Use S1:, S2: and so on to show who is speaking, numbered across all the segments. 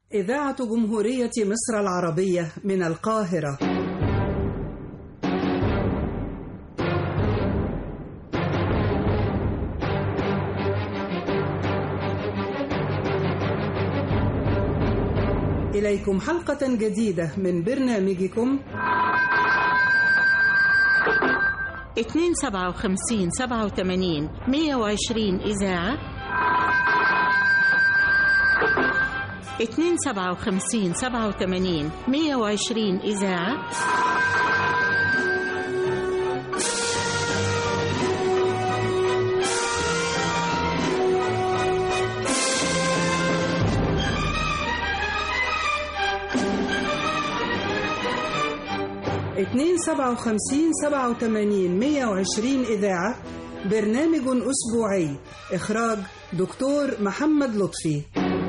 S1: إذاعة جمهورية مصر العربية من القاهرة إليكم حلقة جديدة من برنامجكم
S2: اتنين سبعة وخمسين سبعة وثمانين مية وعشرين إذاعة اتنين سبعة وخمسين سبعة وثمانين مية وعشرين إذاعة
S1: اتنين سبعة وخمسين سبعة وثمانين مية وعشرين إذاعة برنامج أسبوعي إخراج دكتور محمد لطفي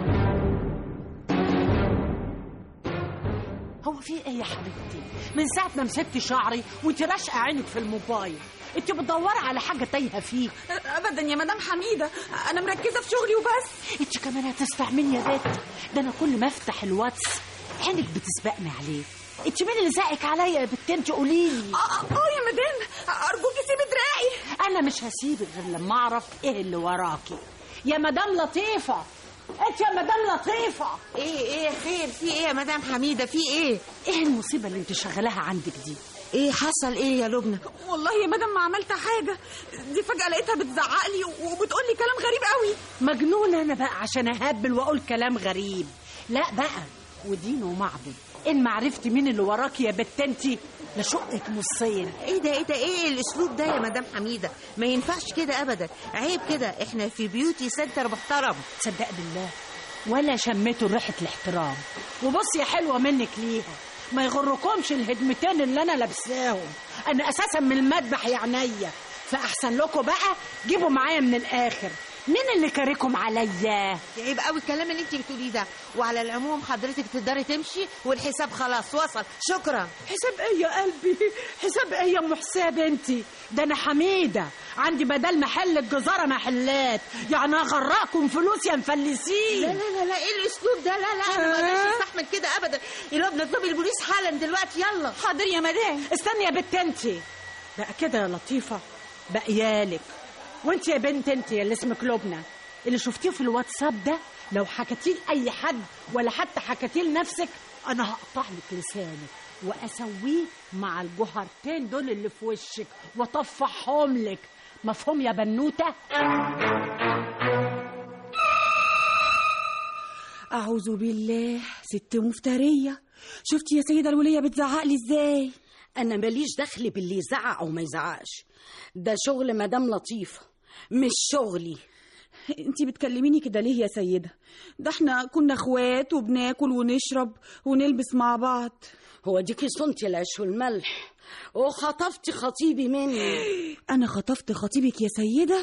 S3: هو في ايه يا حبيبتي من ساعه ما مسكت شعري وانت راشقه عينك في الموبايل انت بتدوري على حاجه تايهه فيه
S4: ابدا يا مدام حميده انا مركزه في شغلي وبس
S3: انت كمان هتستحملي يا بنت ده انا كل ما افتح الواتس عينك بتسبقني عليه انت مين اللي زقك عليا يا بنت انت قولي لي
S4: اه آه، اه يا مدام ارجوكي سيبي دراعي
S3: انا مش هسيبك غير لما اعرف ايه اللي وراكي يا مدام لطيفه انت يا مدام لطيفه
S5: ايه ايه خير في ايه يا مدام حميده في ايه
S3: ايه المصيبه اللي انت شغلاها عندك دي
S5: ايه حصل ايه يا لبنى
S4: والله يا مدام ما عملت حاجه دي فجاه لقيتها بتزعق لي وبتقول لي كلام غريب قوي
S3: مجنونة أنا بقى عشان أهبل وأقول كلام غريب لا بقى ودين ومعبد إن معرفتي مين اللي وراكي يا بت انتي لشقك نصين
S5: ايه ده ايه ده ايه الاسلوب ده يا مدام حميده ما ينفعش كده ابدا عيب كده احنا في بيوتي سنتر محترم
S3: تصدق بالله ولا شميتوا ريحة الاحترام وبص يا حلوة منك ليها ما يغركمش الهدمتين اللي أنا لابساهم أنا أساسا من المذبح يا عينيا فأحسن لكم بقى جيبوا معايا من الآخر مين اللي كاركم عليا
S5: عيب قوي الكلام اللي انت بتقوليه ده وعلى العموم حضرتك تقدري تمشي والحساب خلاص وصل شكرا
S3: حساب ايه يا قلبي حساب ايه يا ام حساب انتي ده انا حميده عندي بدل محل الجزاره محلات يعني اغرقكم فلوس يا
S5: لا
S3: مفلسين
S5: لا لا لا ايه الاسلوب ده لا لا انا ما اقدرش استحمل كده ابدا يا لبنى اطلبي البوليس حالا دلوقتي يلا
S4: حاضر يا مدام
S3: استني يا بنت انتي بقى كده يا لطيفه بقيالك وانت يا بنت انت اللي اسمك لبنى اللي شفتيه في الواتساب ده لو حكيتيه لاي حد ولا حتى حكيتيه لنفسك انا هقطع لك لسانك واسويه مع الجهرتين دول اللي في وشك واطفحهم لك مفهوم يا بنوته
S6: أعوذ بالله ست مفترية شفتي يا سيدة الولية بتزعق لي ازاي
S7: انا ماليش دخل باللي يزعق او ما يزعقش ده شغل مدام لطيفه مش شغلي
S6: انتي بتكلميني كده ليه يا سيدة ده احنا كنا اخوات وبناكل ونشرب ونلبس مع بعض
S7: هو ديكي صنتي العيش والملح وخطفتي خطيبي مني
S6: انا خطفت خطيبك يا سيدة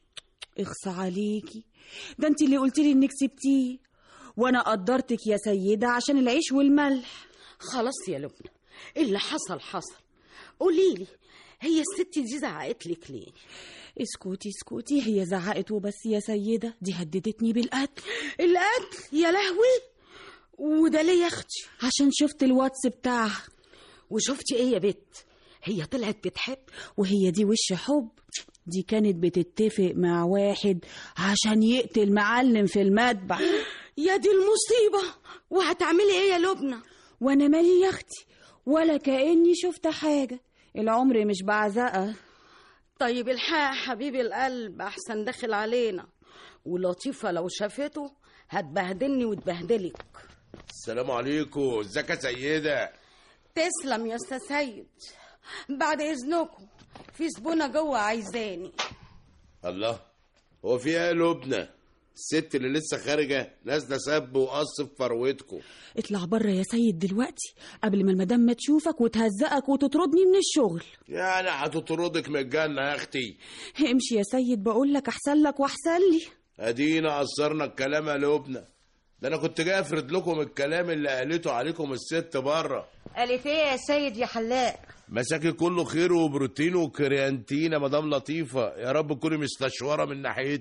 S6: اخص عليكي ده انتي اللي قلتلي انك سبتيه وانا قدرتك يا سيدة عشان العيش والملح
S7: خلاص يا لبنى اللي حصل حصل قوليلي هي الست دي زعقت لك ليه
S6: اسكتي اسكتي هي زعقت وبس يا سيدة دي هددتني بالقتل
S7: القتل يا لهوي وده ليه يا اختي
S6: عشان شفت الواتس بتاعها
S7: وشفتي ايه يا بت هي طلعت بتحب
S6: وهي دي وش حب دي كانت بتتفق مع واحد عشان يقتل معلم في المذبح
S7: يا دي المصيبه وهتعملي ايه يا لبنى
S6: وانا مالي يا اختي ولا كاني شفت حاجه العمر مش بعزقه
S7: طيب الحق حبيبي القلب احسن داخل علينا ولطيفه لو شافته هتبهدلني وتبهدلك
S8: السلام عليكم ازيك يا سيدة
S7: تسلم يا استاذ سيد بعد اذنكم في زبونه جوه عايزاني
S8: الله هو في ايه يا لبنى الست اللي لسه خارجة نازلة سب وقص في فروتكم
S6: اطلع بره يا سيد دلوقتي قبل ما المدام ما تشوفك وتهزقك وتطردني من الشغل
S8: يعني هتطردك من الجنة يا اختي
S6: امشي يا سيد بقول لك احسن لك واحسن لي
S8: ادينا قصرنا الكلام يا لبنى ده انا كنت جاي افرد لكم الكلام اللي قالته عليكم الست بره
S5: قالت ايه يا سيد يا حلاق
S8: مساكي كله خير وبروتين وكريانتين يا مدام لطيفة يا رب تكوني مستشورة من ناحيتي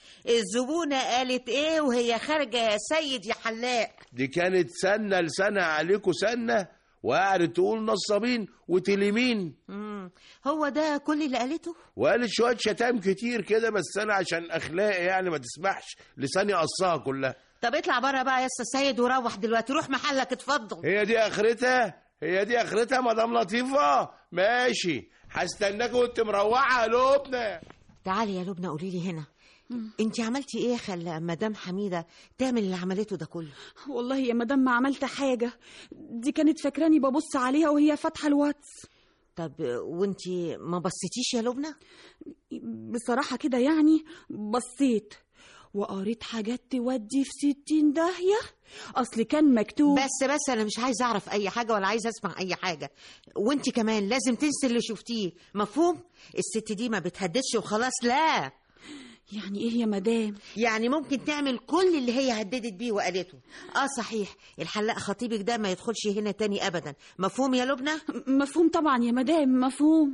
S5: الزبونة قالت ايه وهي خارجة يا سيد يا حلاق
S8: دي كانت سنة لسنة عليكوا سنة وقعدت تقول نصابين وتليمين
S5: مم. هو ده كل اللي قالته
S8: وقالت شوية شتام كتير كده بس أنا عشان أخلاقي يعني ما تسمحش لساني قصها كلها
S5: طب اطلع بره بقى يا استاذ سيد وروح دلوقتي روح محلك اتفضل
S8: هي دي آخرتها هي دي آخرتها مدام لطيفة ماشي هستناك وانت مروحة يا لبنى
S5: تعالي يا لبنى قولي لي هنا انت عملتي ايه خلى مدام حميده تعمل اللي عملته ده كله
S6: والله يا مدام ما عملت حاجة دي كانت فاكراني ببص عليها وهي فاتحة الواتس
S5: طب وانت ما بصيتيش يا لبنى
S6: بصراحة كده يعني بصيت وقريت حاجات تودي في ستين داهية أصل كان مكتوب
S5: بس بس انا مش عايزه اعرف اي حاجه ولا عايزه اسمع اي حاجه وانت كمان لازم تنسي اللي شفتيه مفهوم الست دي ما بتهددش وخلاص لا
S6: يعني إيه يا مدام
S5: يعني ممكن تعمل كل اللي هي هددت بيه وقالته اه صحيح الحلاق خطيبك ده ما يدخلش هنا تاني ابدا مفهوم يا لبنى
S6: مفهوم طبعا يا مدام مفهوم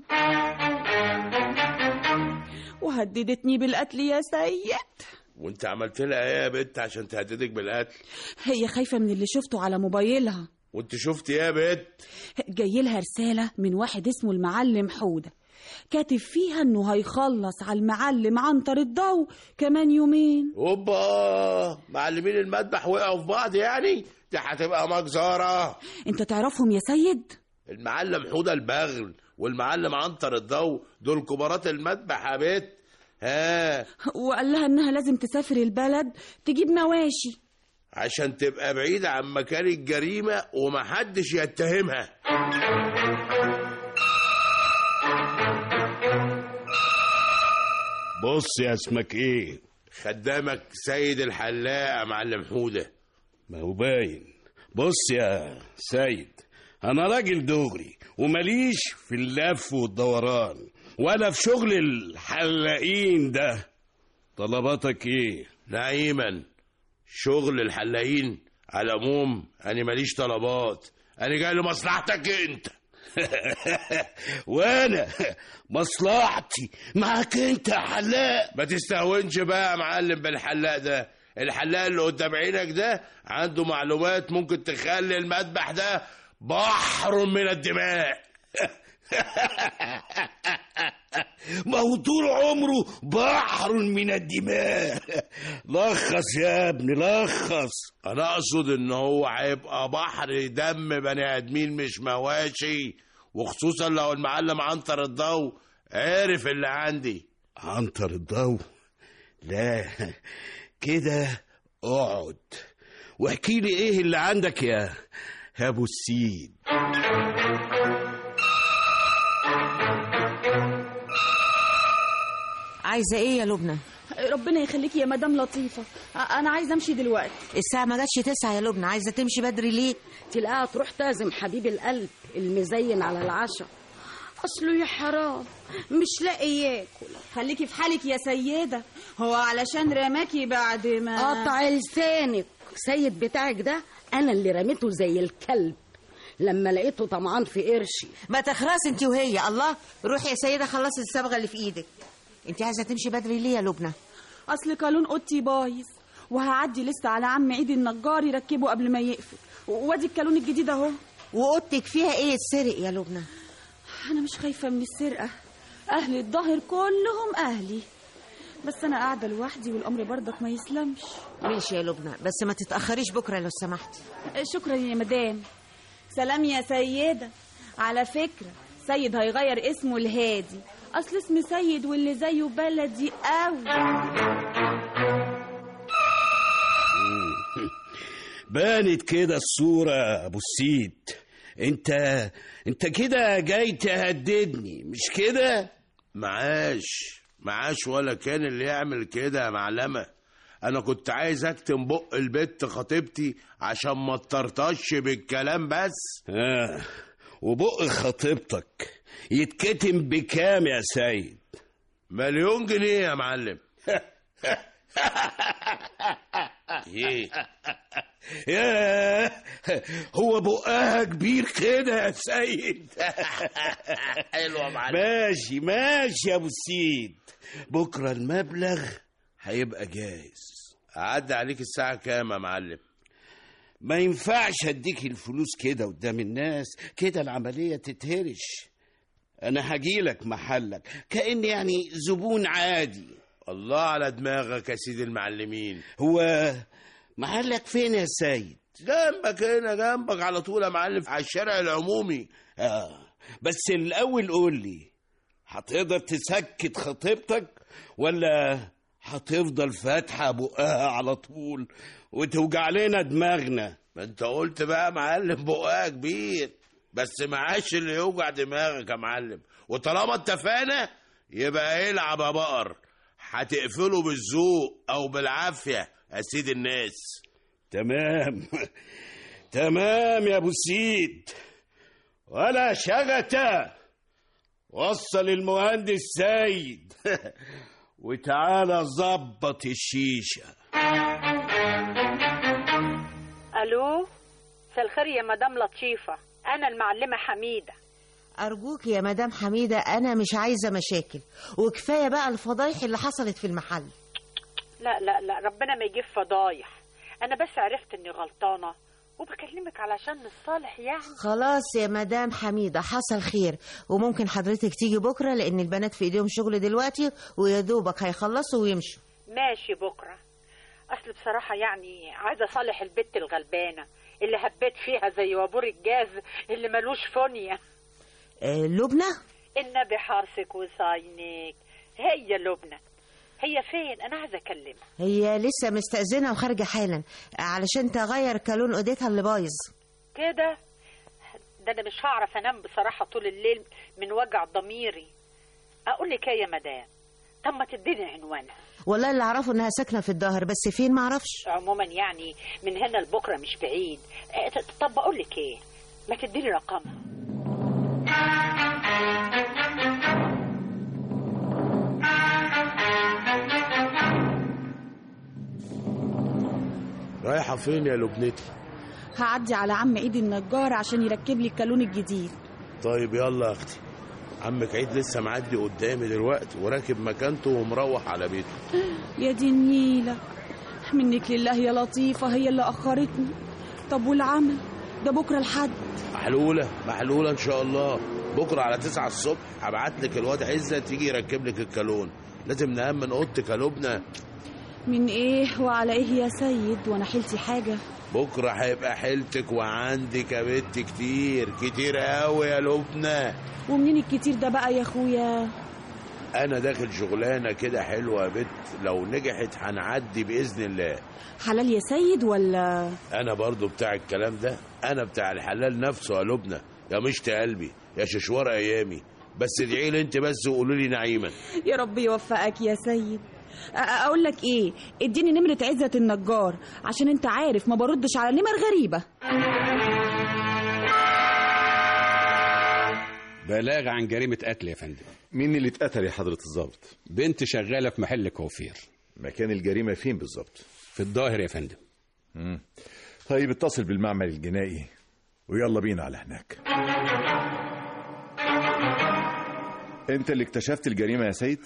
S6: وهددتني بالقتل يا سيد
S8: وانت عملت لها ايه يا بنت عشان تهددك بالقتل
S6: هي خايفة من اللي شفته على موبايلها
S8: وانت شفت ايه يا بنت
S6: جاي لها رسالة من واحد اسمه المعلم حودة كاتب فيها انه هيخلص على المعلم عنتر الضو كمان يومين
S8: اوبا معلمين المذبح وقعوا في بعض يعني دي هتبقى مجزرة
S6: انت تعرفهم يا سيد
S8: المعلم حوده البغل والمعلم عنتر الضو دول كبارات المذبح يا بنت ها
S6: وقال لها انها لازم تسافر البلد تجيب مواشي
S8: عشان تبقى بعيدة عن مكان الجريمة ومحدش يتهمها
S9: بص يا اسمك ايه
S8: خدامك سيد الحلاق يا معلم حودة
S9: ما هو باين بص يا سيد انا راجل دغري ومليش في اللف والدوران ولا في شغل الحلاقين ده طلباتك ايه
S8: نعيما شغل الحلاقين على العموم انا ماليش طلبات انا جاي لمصلحتك انت
S9: وانا مصلحتي معاك انت يا حلاق
S8: ما تستهونش بقى يا معلم بالحلاق ده الحلاق اللي قدام عينك ده عنده معلومات ممكن تخلي المذبح ده بحر من الدماء
S9: ما هو طول عمره بحر من الدماء لخص يا ابني لخص
S8: انا اقصد ان هو هيبقى بحر دم بني ادمين مش مواشي وخصوصا لو المعلم عنتر الضو عرف اللي عندي
S9: عنتر الضو لا كده اقعد واحكي لي ايه اللي عندك يا يا ابو السيد
S5: عايزه ايه يا لبنى
S6: ربنا يخليكي يا مدام لطيفة انا عايزة امشي دلوقتي
S5: الساعه ما جاتش تسعة يا لبنى عايزه تمشي بدري ليه
S7: تلاقيها تروح تعزم حبيب القلب المزين على العشاء اصله يا حرام مش لاقي ياكل
S6: خليكي في حالك يا سيدة هو علشان رماكي بعد ما
S7: قطع لسانك سيد بتاعك ده انا اللي رميته زي الكلب لما لقيته طمعان في قرشي
S5: ما تخرس انت وهي الله روحي يا سيده خلصي الصبغه اللي في ايدك انت عايزه تمشي بدري ليه يا لبنى
S6: اصل قانون اوضتي بايظ وهعدي لسه على عم عيد النجار يركبه قبل ما يقفل وادي الكالون الجديد اهو
S5: واوضتك فيها ايه تسرق يا لبنى
S6: انا مش خايفه من السرقه اهل الظاهر كلهم اهلي بس انا قاعده لوحدي والامر برضك ما يسلمش
S5: ماشي يا لبنى بس ما تتاخريش بكره لو سمحتي
S6: شكرا يا مدام سلام يا سيده على فكره سيد هيغير اسمه الهادي اصل اسم سيد واللي زيه بلدي قوي
S9: بانت كده الصورة يا ابو السيد انت انت كده جاي تهددني مش كده
S8: معاش معاش ولا كان اللي يعمل كده يا معلمة انا كنت عايز اكتم بق البت خطيبتي عشان ما تطرطش بالكلام بس
S9: آه. وبق خطيبتك يتكتم بكام يا سيد
S8: مليون جنيه يا معلم ايه
S9: ياه هو بقها كبير كده يا سيد
S8: حلوة يا معلم
S9: ماشي ماشي يا ابو السيد بكره المبلغ هيبقى جاهز
S8: عدى عليك الساعة كام يا معلم
S9: ما ينفعش اديك الفلوس كده قدام الناس كده العملية تتهرش انا هجيلك محلك كأني يعني زبون عادي
S8: الله على دماغك يا سيدي المعلمين
S9: هو محلك فين يا سيد
S8: جنبك هنا جنبك على طول يا معلم على الشارع العمومي
S9: آه بس الأول قول لي هتقدر تسكت خطيبتك ولا هتفضل فاتحة بقها على طول وتوجع لنا دماغنا
S8: ما انت قلت بقى يا معلم بقها كبير بس معاش اللي يوجع دماغك يا معلم وطالما اتفقنا يبقى العب يا بقر هتقفله بالذوق او بالعافيه يا سيد الناس
S9: تمام تمام يا ابو سيد ولا شغتة وصل المهندس سيد وتعالى ظبط الشيشه
S10: الو مساء الخير يا مدام لطيفه انا المعلمه حميده
S5: أرجوك يا مدام حميدة أنا مش عايزة مشاكل وكفاية بقى الفضايح اللي حصلت في المحل
S10: لا لا لا ربنا ما يجيب فضايح انا بس عرفت اني غلطانه وبكلمك علشان الصالح يعني
S5: خلاص يا مدام حميدة حصل خير وممكن حضرتك تيجي بكرة لأن البنات في إيديهم شغل دلوقتي ويا دوبك هيخلصوا ويمشوا
S10: ماشي بكره اصل بصراحه يعني عايزه اصالح البت الغلبانه اللي هبيت فيها زي وابور الجاز اللي ملوش فونيا
S5: آه لبنى
S10: النبي حارسك وصاينك هي لبنى هي فين انا عايزه اكلمها
S5: هي لسه مستأذنة وخارجة حالا علشان تغير كالون ايديتها اللي بايظ
S10: كده ده انا مش هعرف انام بصراحه طول الليل من وجع ضميري اقول لك ايه يا مدام طب ما تديني عنوانها
S5: والله اللي اعرفه انها ساكنة في الظهر بس فين معرفش
S10: عموما يعني من هنا لبكره مش بعيد آه، ط- طب بقول لك ايه ما تديني رقمها
S8: رايحة فين يا لبنتي
S6: هعدي على عم عيد النجار عشان يركب لي الكالون الجديد
S8: طيب يلا يا اختي عمك عيد لسه معدي قدامي دلوقتي وراكب مكانته ومروح على بيته
S6: يا دي النيلة منك لله يا لطيفة هي اللي أخرتني طب والعمل ده بكرة الحد
S8: محلولة محلولة ان شاء الله بكرة على تسعة الصبح هبعت لك الواد عزة تيجي يركب لك الكالون لازم نأمن اوضتك يا لبنى
S6: من ايه وعلى ايه يا سيد وانا حيلتي حاجة
S8: بكرة هيبقى حيلتك وعندك يا بنت كتير كتير قوي يا لبنى
S6: ومنين الكتير ده بقى يا اخويا
S8: انا داخل شغلانة كده حلوة يا بنت لو نجحت هنعدي بإذن الله
S6: حلال يا سيد ولا
S8: انا برضو بتاع الكلام ده انا بتاع الحلال نفسه يا لبنى يا مشت قلبي يا ششوار ايامي بس ادعي لي انت بس وقولوا لي نعيما
S6: يا رب يوفقك يا سيد أ- اقول لك ايه اديني نمرة عزة النجار عشان انت عارف ما بردش على نمر غريبة
S11: بلاغ عن جريمة قتل يا فندم
S12: مين اللي اتقتل يا حضرة الضابط؟
S11: بنت شغالة في محل كوافير
S12: مكان الجريمة فين بالظبط؟
S11: في الظاهر يا فندم
S12: مم. طيب اتصل بالمعمل الجنائي ويلا بينا على هناك انت اللي اكتشفت الجريمة يا سيد؟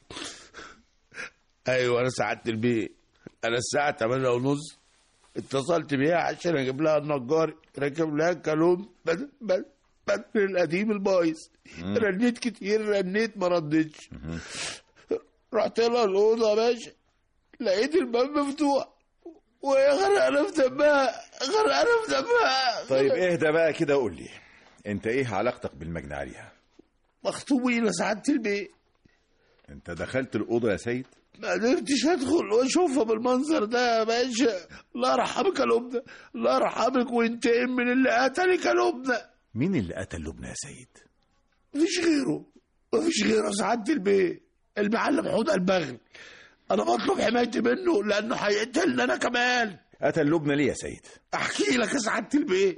S8: ايوه انا سعدت البيت انا الساعه 8 ونص اتصلت بيها عشان اجيب لها النجار راكب لها الكالون بدل بدل بدل القديم البايظ رنيت كتير رنيت ما ردتش رحت لها الاوضه يا باشا لقيت الباب مفتوح وهي غرقانه في دمها غرقانه في دمها
S12: طيب اهدى بقى كده وقول لي انت ايه علاقتك بالمجني عليها؟
S8: مخطوبين يا سعاده البيت
S12: انت دخلت الأوضة يا سيد؟
S8: ما قدرتش ادخل واشوفها بالمنظر ده يا باشا الله يرحمك يا لبنى الله يرحمك وينتقم من اللي قتلك يا لبنى
S12: مين اللي قتل لبنى يا سيد؟
S8: مفيش غيره مفيش غيره سعادة البيت المعلم حوض البغل انا بطلب حمايتي منه لانه هيقتلني انا كمان
S12: قتل لبنى ليه يا سيد؟
S8: احكي لك يا سعادة البيت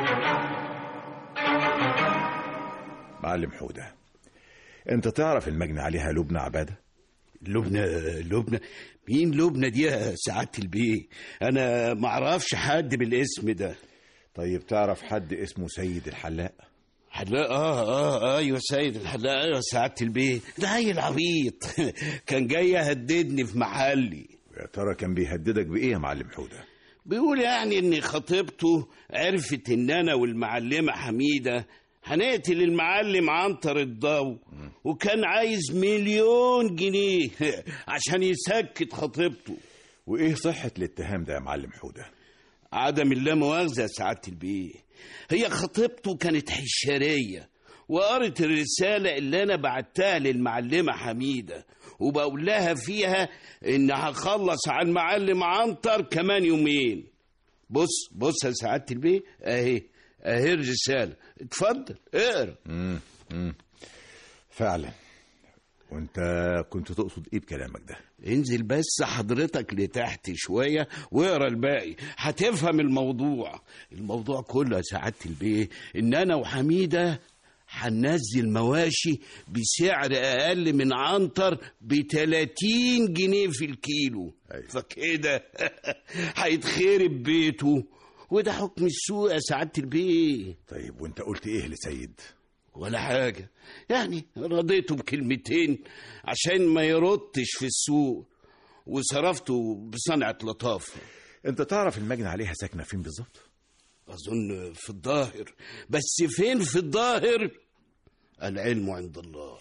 S12: معلم حودة انت تعرف المجني عليها لبنى عبادة؟
S9: لبنى لبنى مين لبنى دي يا سعادة البيه انا معرفش حد بالاسم ده
S12: طيب تعرف حد اسمه سيد الحلاق؟
S9: حلاق اه اه ايوه سيد الحلاق ايوه سعاده البيه ده عيل عبيط كان جاي يهددني في محلي
S12: يا ترى كان بيهددك بايه يا معلم حوده
S9: بيقول يعني ان خطيبته عرفت ان انا والمعلمه حميده هنقتل المعلم عنتر الضو وكان عايز مليون جنيه عشان يسكت خطيبته
S12: وايه صحه الاتهام ده يا معلم حوده
S9: عدم اللامؤاخذه يا سعاده البيه هي خطيبته كانت حشريه وقرت الرساله اللي انا بعتها للمعلمه حميده وبقول لها فيها ان هخلص عن معلم عنتر كمان يومين بص بص يا سعاده البيه اهي اهي الرساله اتفضل اقرا
S12: امم امم فعلا وانت كنت تقصد ايه بكلامك ده
S9: انزل بس حضرتك لتحت شوية واقرا الباقي هتفهم الموضوع الموضوع كله يا سعادة البيه ان انا وحميدة هننزل مواشي بسعر اقل من عنتر ب 30 جنيه في الكيلو
S12: أيوة.
S9: فكده هيتخرب بيته وده حكم السوق يا سعادة البيه
S12: طيب وانت قلت ايه لسيد
S9: ولا حاجة يعني رضيته بكلمتين عشان ما يردش في السوق وصرفته بصنعة لطافة
S12: انت تعرف المجني عليها ساكنه فين بالظبط
S9: أظن في الظاهر بس فين في الظاهر العلم عند الله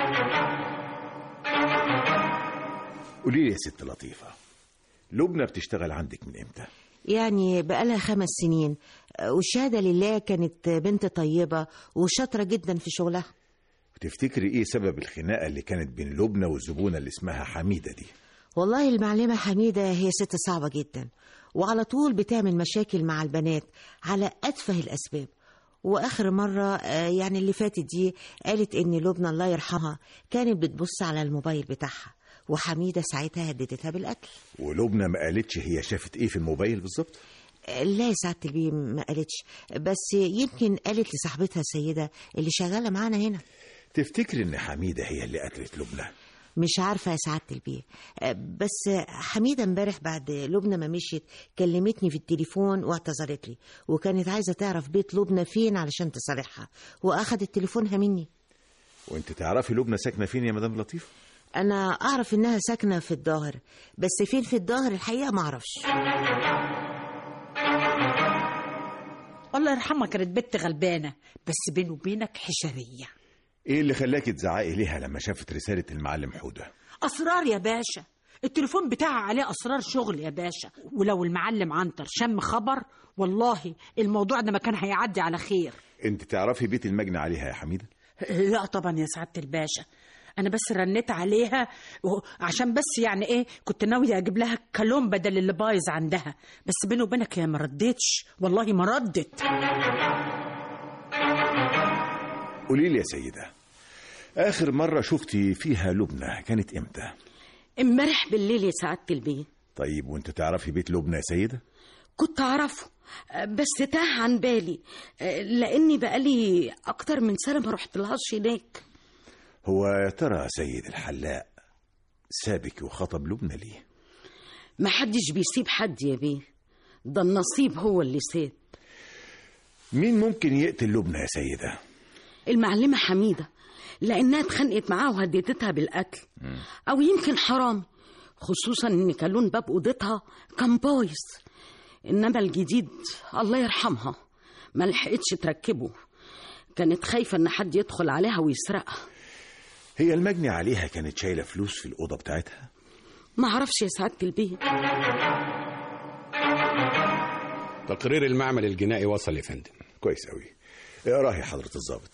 S12: قولي لي يا ست لطيفه لبنى بتشتغل عندك من امتى
S5: يعني بقالها خمس سنين والشهادة لله كانت بنت طيبة وشاطرة جدا في شغلها
S12: وتفتكري ايه سبب الخناقه اللي كانت بين لبنى والزبونه اللي اسمها حميده دي
S5: والله المعلمة حميدة هي ست صعبة جدا وعلى طول بتعمل مشاكل مع البنات على أتفه الأسباب وآخر مرة آه، يعني اللي فاتت دي قالت إن لبنى الله يرحمها كانت بتبص على الموبايل بتاعها وحميدة ساعتها هددتها بالقتل
S12: ولبنى ما قالتش هي شافت ايه في الموبايل بالظبط
S5: آه، لا يا سعادة البيه ما قالتش بس يمكن قالت لصاحبتها السيدة اللي شغالة معانا هنا
S12: تفتكري ان حميده هي اللي قتلت لبنى
S5: مش عارفة يا سعادة البيه آه، بس حميدة امبارح بعد لبنى ما مشيت كلمتني في التليفون واعتذرت لي وكانت عايزة تعرف بيت لبنى فين علشان تصالحها وأخدت تليفونها مني
S12: وانت تعرفي لبنى ساكنه فين يا مدام لطيفه
S5: أنا أعرف إنها ساكنة في الظاهر بس فين في الظاهر الحقيقة ما أعرفش
S3: الله يرحمها كانت بنت غلبانة بس بيني وبينك حشرية
S12: ايه اللي خلاكي تزعقي ليها لما شافت رساله المعلم حوده
S3: أسرار يا باشا التليفون بتاعها عليه أسرار شغل يا باشا ولو المعلم عنتر شم خبر والله الموضوع ده ما كان هيعدي على خير
S12: انت تعرفي بيت المجني عليها يا حميده
S3: لا طبعا يا سعادة الباشا أنا بس رنيت عليها و- عشان بس يعني إيه كنت ناوية أجيب لها كالون بدل اللي بايظ عندها بس بيني وبينك هي ما ردتش والله ما ردت
S12: قولي لي يا سيده اخر مره شفتي فيها لبنى كانت امتى
S7: امبارح بالليل يا سعادة البيه
S12: طيب وانت تعرفي بيت لبنى يا سيده
S7: كنت أعرفه بس تاه عن بالي لأني بقالي أكتر من سنة ما رحت لهاش هناك
S12: هو يا ترى سيد الحلاق سابك وخطب لبنى ليه
S7: ما حدش بيسيب حد يا بيه ده النصيب هو اللي ساب
S12: مين ممكن يقتل لبنى يا سيده
S7: المعلمة حميدة لأنها اتخانقت معاه وهددتها بالقتل أو يمكن حرام خصوصا إن كالون باب أوضتها كان بايظ إنما الجديد الله يرحمها ما لحقتش تركبه كانت خايفة إن حد يدخل عليها ويسرقها
S12: هي المجني عليها كانت شايله فلوس في الاوضه بتاعتها
S7: ما عرفش يا سعادة البيه
S11: تقرير المعمل الجنائي وصل يا فندم
S12: كويس قوي اقراه يا حضره الضابط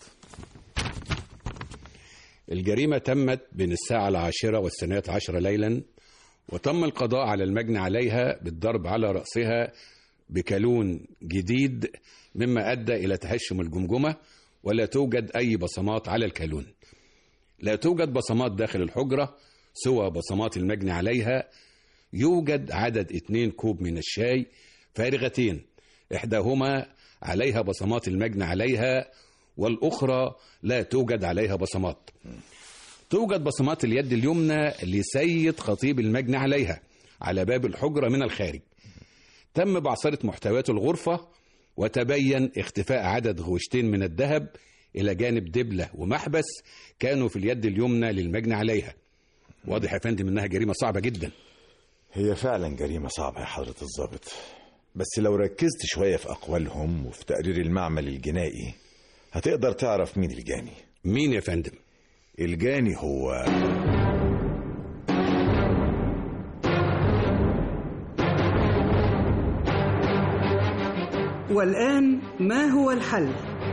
S11: الجريمة تمت بين الساعة العاشرة والثانية عشر ليلا وتم القضاء على المجني عليها بالضرب على رأسها بكالون جديد مما أدى إلى تهشم الجمجمة ولا توجد أي بصمات على الكالون لا توجد بصمات داخل الحجرة سوى بصمات المجني عليها يوجد عدد اتنين كوب من الشاي فارغتين إحداهما عليها بصمات المجني عليها والأخرى لا توجد عليها بصمات توجد بصمات اليد اليمنى لسيد خطيب المجني عليها على باب الحجرة من الخارج تم بعصرة محتويات الغرفة وتبين اختفاء عدد غوشتين من الذهب إلى جانب دبلة ومحبس كانوا في اليد اليمنى للمجني عليها واضح يا فندم إنها جريمة صعبة جدا
S12: هي فعلا جريمة صعبة يا حضرة الضابط بس لو ركزت شوية في أقوالهم وفي تقرير المعمل الجنائي هتقدر تعرف مين الجاني
S11: مين يا فندم؟
S12: الجاني هو
S1: والآن ما هو الحل؟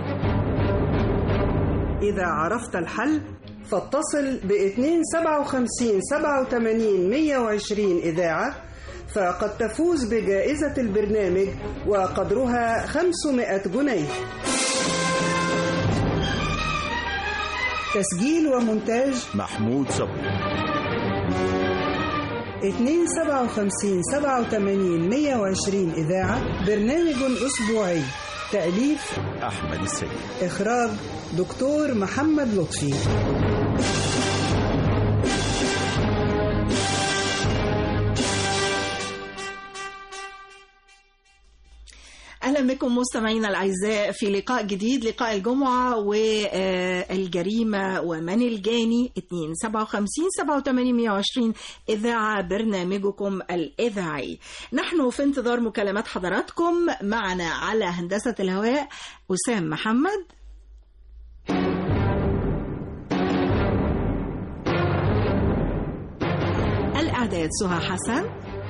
S1: إذا عرفت الحل فاتصل ب 257 87 120 إذاعة فقد تفوز بجائزة البرنامج وقدرها 500 جنيه تسجيل ومونتاج
S12: محمود صبري
S1: 257 87 120 إذاعة برنامج أسبوعي تأليف
S12: أحمد السيد
S1: إخراج دكتور محمد لطفي
S13: اهلا بكم مستمعينا الاعزاء في لقاء جديد لقاء الجمعه والجريمه ومن الجاني 2 57 87 120 اذاعه برنامجكم الاذاعي. نحن في انتظار مكالمات حضراتكم معنا على هندسه الهواء اسام محمد الاعداد سهى حسن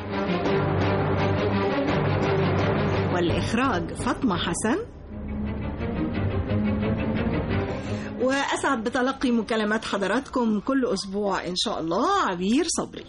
S13: والإخراج فاطمة حسن وأسعد بتلقي مكالمات حضراتكم كل أسبوع إن شاء الله عبير صبري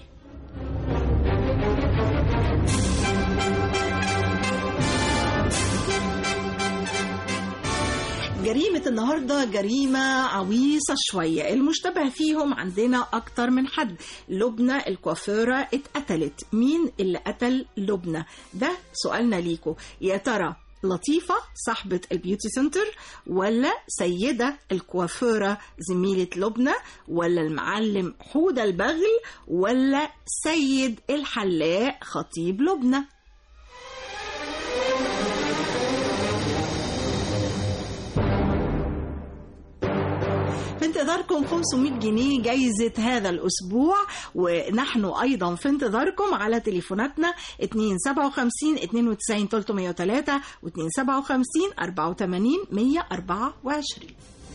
S13: جريمة النهاردة جريمة عويصة شوية المشتبه فيهم عندنا أكتر من حد لبنى الكوافيرة اتقتلت مين اللي قتل لبنى ده سؤالنا ليكو يا ترى لطيفة صاحبة البيوتي سنتر ولا سيدة الكوافيرة زميلة لبنى ولا المعلم حودة البغل ولا سيد الحلاق خطيب لبنى في انتظاركم 500 جنيه جايزة هذا الأسبوع ونحن أيضا في انتظاركم على تليفوناتنا 257 92 303 و 257 84 124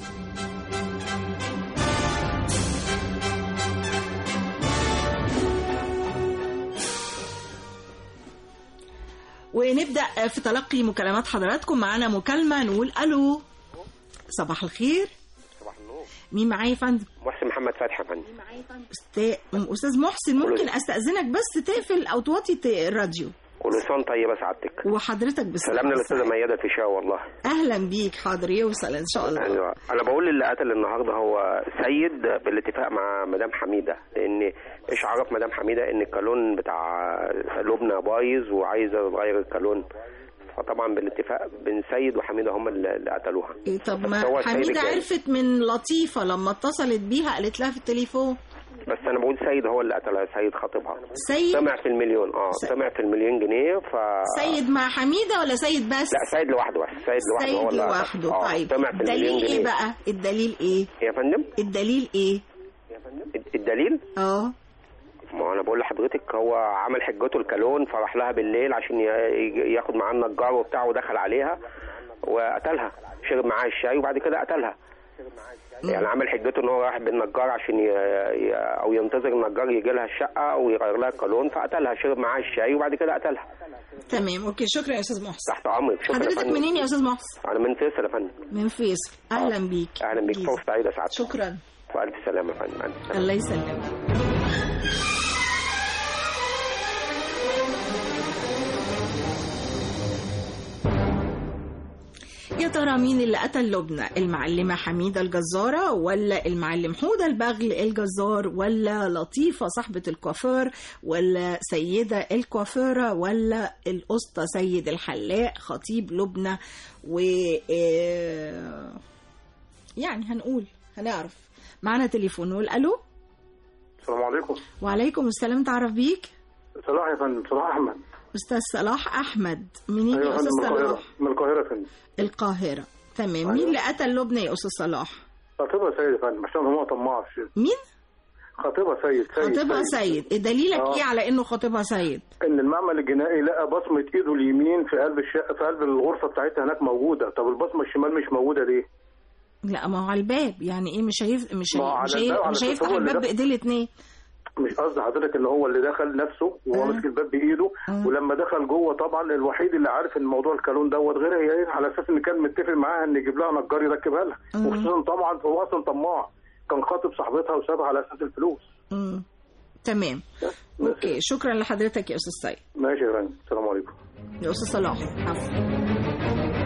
S13: ونبدأ في تلقي مكالمات حضراتكم معنا مكالمة نقول ألو صباح الخير
S14: صباح النور
S13: مين معايا يا فندم؟
S14: محسن محمد فتحي يا فندم
S13: أست- استاذ محسن ممكن استاذنك بس تقفل او توطي الت- الراديو
S14: كل سنه طيبه سعادتك
S13: وحضرتك بس
S14: سلامنا للاستاذه ميادة الفيشاوي والله
S13: اهلا بيك حاضر يوصل ان شاء الله
S14: ايوه انا بقول اللي قتل النهارده هو سيد بالاتفاق مع مدام حميده لان ايش عرف مدام حميده ان الكالون بتاع لبنى بايظ وعايزه تغير الكالون فطبعا بالاتفاق بين سيد وحميده هم اللي اللي قتلوها
S13: إيه طب
S14: بس
S13: ما
S14: هو السيد
S13: حميده
S14: الجاني.
S13: عرفت من لطيفه لما اتصلت بيها قالت لها في التليفون
S14: بس انا بقول سيد هو اللي قتلها سيد خطيبها
S13: سيد؟
S14: طمع في المليون اه
S13: س-
S14: طمع في المليون جنيه ف
S13: سيد مع حميده ولا سيد بس
S14: لا سيد لوحده بس سيد لوحده هو
S13: سيد
S14: اللي
S13: لوحده
S14: آه،
S13: طيب
S14: طمع في المليون
S13: الدليل
S14: جنيه
S13: ايه بقى الدليل ايه
S14: يا فندم
S13: الدليل ايه
S14: الدليل
S13: اه
S14: ما انا بقول لحضرتك هو عمل حجته الكالون فراح لها بالليل عشان ي- ي- ياخد معاه النجار وبتاع ودخل عليها وقتلها شرب معاها الشاي وبعد كده قتلها يعني عمل حجته ان هو راح بالنجار عشان ي... ي... او ينتظر النجار يجي لها الشقه ويغير لها الكالون فقتلها شرب معاها الشاي وبعد كده قتلها
S13: تمام اوكي شكرا يا استاذ محسن
S14: تحت امرك شكرا يا
S13: حضرتك
S14: فندم.
S13: منين يا استاذ محسن
S14: انا من فيصل يا فندم
S13: من فيصل اهلا بيك
S14: اهلا بيك
S13: جيزة.
S14: فرصه سعيده سعادتك
S13: شكرا
S14: والف سلامه يا فندم ألف سلامة.
S13: الله يسلمك يا ترى مين اللي قتل لبنى المعلمة حميدة الجزارة ولا المعلم حودة البغل الجزار ولا لطيفة صاحبة الكوافير ولا سيدة الكوافيرة ولا الأسطى سيد الحلاق خطيب لبنى و آه، يعني هنقول هنعرف معنا تليفون نقول ألو
S15: السلام عليكم
S13: وعليكم السلام تعرف بيك
S15: صلاح يا فندم صلاح احمد
S13: أستاذ صلاح أحمد منين
S15: ايوه
S13: يا
S15: يا
S13: أستاذ
S15: فندم من القاهره
S13: صلاح
S15: من القاهره يا فندم
S13: القاهرة تمام مين اللي قتل لبنى يا استاذ صلاح
S15: خطيبها سيد يا فندم عشان هو طماع في الشيء.
S13: مين
S15: خطيبها سيد سيد
S13: خطيبها سيد دليلك
S15: آه.
S13: ايه على انه خطيبها سيد
S15: ان المعمل الجنائي لقى بصمه ايده اليمين في قلب الشقه في قلب الغرفه بتاعتها هناك موجوده طب البصمه الشمال مش موجوده ليه؟
S13: لا ما هو على الباب يعني ايه مش هيف... مش
S15: ما هو
S13: هي...
S15: على
S13: مش,
S15: الباب،
S13: هي...
S15: على
S13: مش
S15: أساس
S13: هيفتح
S15: هو اللي
S13: الباب
S15: دخل.
S13: بايديه الاثنين
S15: مش قصدي حضرتك ان هو اللي دخل نفسه وهو
S13: آه.
S15: ماسك الباب بايده
S13: آه.
S15: ولما دخل جوه طبعا الوحيد اللي عارف ان موضوع الكالون دوت غير هي إيه، على اساس ان كان متفق معاها ان يجيب لها نجار يركبها لها
S13: آه.
S15: وخصوصا طبعا هو اصلا طماع كان خاطب صاحبتها وسابها على اساس الفلوس
S13: مم. تمام اوكي شكرا لحضرتك يا استاذ سيد
S15: ماشي يا فندم السلام عليكم
S13: يا استاذ صلاح عفوا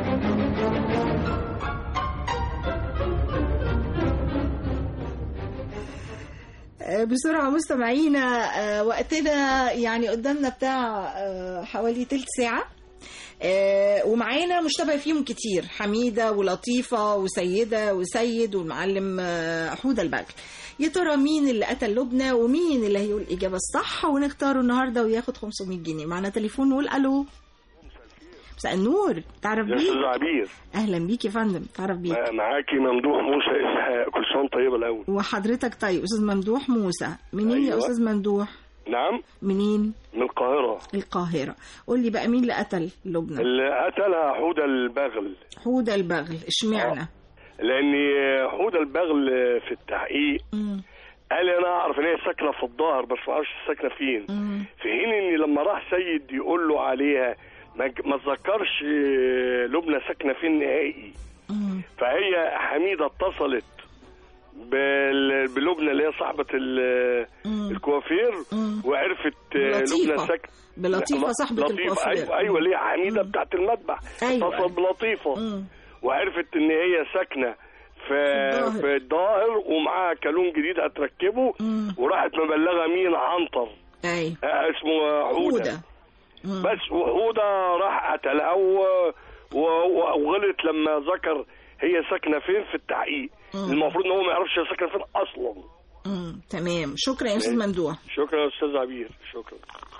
S13: آه، بسرعة مستمعينا آه، وقتنا يعني قدامنا بتاع آه، حوالي تلت ساعة آه، ومعانا مشتبه فيهم كتير حميدة ولطيفة وسيدة وسيد والمعلم آه، حودة البغل يا ترى مين اللي قتل لبنى ومين اللي هيقول الإجابة الصح ونختاره النهاردة وياخد 500 جنيه معنا تليفون نقول ألو مساء النور تعرف
S16: يا
S13: بيك
S16: استاذ عبير
S13: أهلا بيك يا فندم تعرف بيك
S16: مع- معاكي ممدوح موسى اسحاق كل سنه وأنت طيبه الاول
S13: وحضرتك طيب أستاذ ممدوح موسى منين يا
S16: أيوة.
S13: أستاذ ممدوح
S16: نعم
S13: منين
S16: من القاهره
S13: القاهرة قول لي بقى مين اللي قتل لبنى
S16: اللي قتلها حوده البغل
S13: حودة البغل اشمعنى
S16: لان حوده البغل في التحقيق
S13: مم.
S16: قال انا اعرف ان هي ساكنه في الظهر بس ما اعرفش ساكنه فين
S13: مم.
S16: في حين ان لما راح سيد يقول له عليها ما ج- ما تذكرش لبنى ساكنه فين نهائي
S13: مم.
S16: فهي حميده اتصلت بال- بلبنى اللي هي صاحبه ال-
S13: مم.
S16: الكوافير
S13: مم.
S16: وعرفت
S13: بلطيفة.
S16: لبنى ساكنه
S13: بلطيفة
S16: لا،
S13: صاحبة
S16: لطيفة
S13: الكوافير.
S16: ايوه ايوه اللي هي حميده بتاعت المذبح
S13: أيوة.
S16: اتصل بلطيفه
S13: مم.
S16: وعرفت ان هي ساكنه في
S13: الظاهر.
S16: في الظاهر ومعاها كالون جديد هتركبه
S13: مم.
S16: وراحت مبلغه مين عنتر
S13: أي
S16: آه، اسمه حوده
S13: حودة مم.
S16: بس وحوده راح قتلها و- و- وغلط لما ذكر هي ساكنه فين في التحقيق
S13: مم.
S16: المفروض ان هو ما يعرفش هي ساكنه فين اصلا
S13: مم. تمام شكرا يا أستاذ ممدوح
S16: شكرا يا استاذ عبير شكرا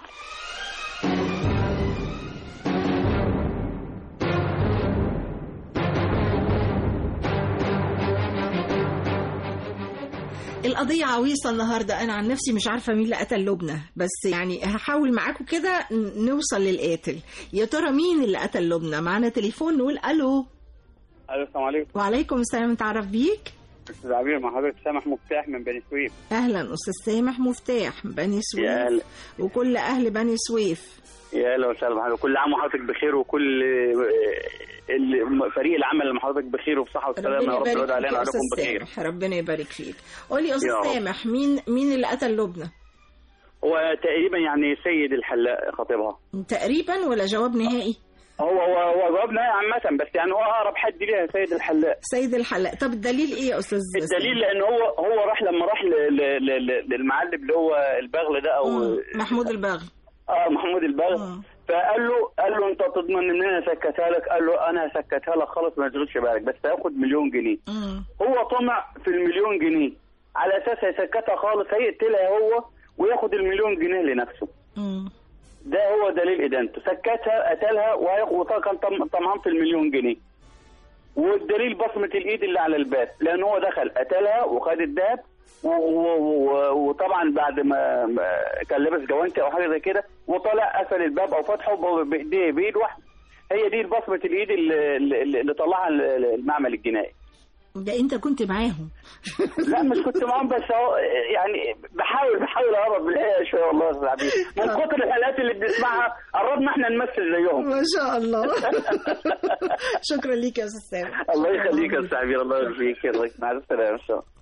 S13: القضية عويصة النهاردة أنا عن نفسي مش عارفة مين اللي قتل لبنى بس يعني هحاول معاكم كده ن- نوصل للقاتل يا ترى مين اللي قتل لبنى معانا تليفون نقول ألو
S17: الو السلام عليكم
S13: وعليكم السلام نتعرف بيك
S17: استاذ عبير مع حضرتك سامح مفتاح من بني سويف
S13: أهلا أستاذ سامح مفتاح بني
S17: يا
S13: سويف
S17: هلا.
S13: وكل أهل بني سويف
S17: يا اهلا وسهلا بحضرتك كل عام وحضرتك بخير وكل آه، ال- فريق العمل اللي مع حضرتك بخير وبصحه وسلامه يا
S13: ربنا
S17: رب
S13: يبارك
S17: يرضى
S13: فيك
S17: علينا
S13: يا
S17: وعليكم
S13: أستاذ
S17: بخير
S13: سامح ربنا يبارك فيك قولي يا
S17: يا
S13: أستاذ
S17: رب.
S13: سامح مين مين اللي قتل لبنى
S17: هو تقريبا يعني سيد الحلاق خطيبها
S13: تقريبا ولا جواب نهائي
S17: هو هو هو جوابنا عامة بس يعني هو أقرب حد ليها سيد الحلاق
S13: سيد الحلاق طب الدليل إيه يا أستاذ
S17: الدليل لأن هو هو راح لما راح ل- ل- ل- ل- للمعلم اللي هو البغل ده أو
S13: محمود البغل
S17: اه محمود البغل فقال له قال له انت تضمن ان انا سكتها لك قال له انا هسكتها لك خالص ما تشغلش بالك بس هاخد مليون جنيه هو طمع في المليون جنيه على اساس هيسكتها خالص هيقتلها هو وياخد المليون جنيه لنفسه ده هو دليل ادانته سكتها قتلها وهياخد وطبعا كان طم- طمعان في المليون جنيه والدليل بصمة الايد اللي على الباب لان هو دخل قتلها وخد الدهب و- و- و- وطبعا بعد ما ما كان لابس جوانتي او حاجه زي كده وطلع قفل الباب او فتحه ب- بايديه بايد واحده هي دي بصمه الايد اللي, اللي اللي طلعها المعمل الجنائي
S13: ده انت كنت معاهم
S17: لا مش كنت معاهم بس هو يعني بحاول بحاول اقرب من الحقيقه شويه والله يا استاذ عبيد من كتر الحلقات اللي بنسمعها قربنا احنا نمثل زيهم
S13: ما شاء الله شكرا ليك يا استاذ سامح
S17: الله يخليك يا استاذ عبير الله يخليك يلا، مع السلامه ان شاء الله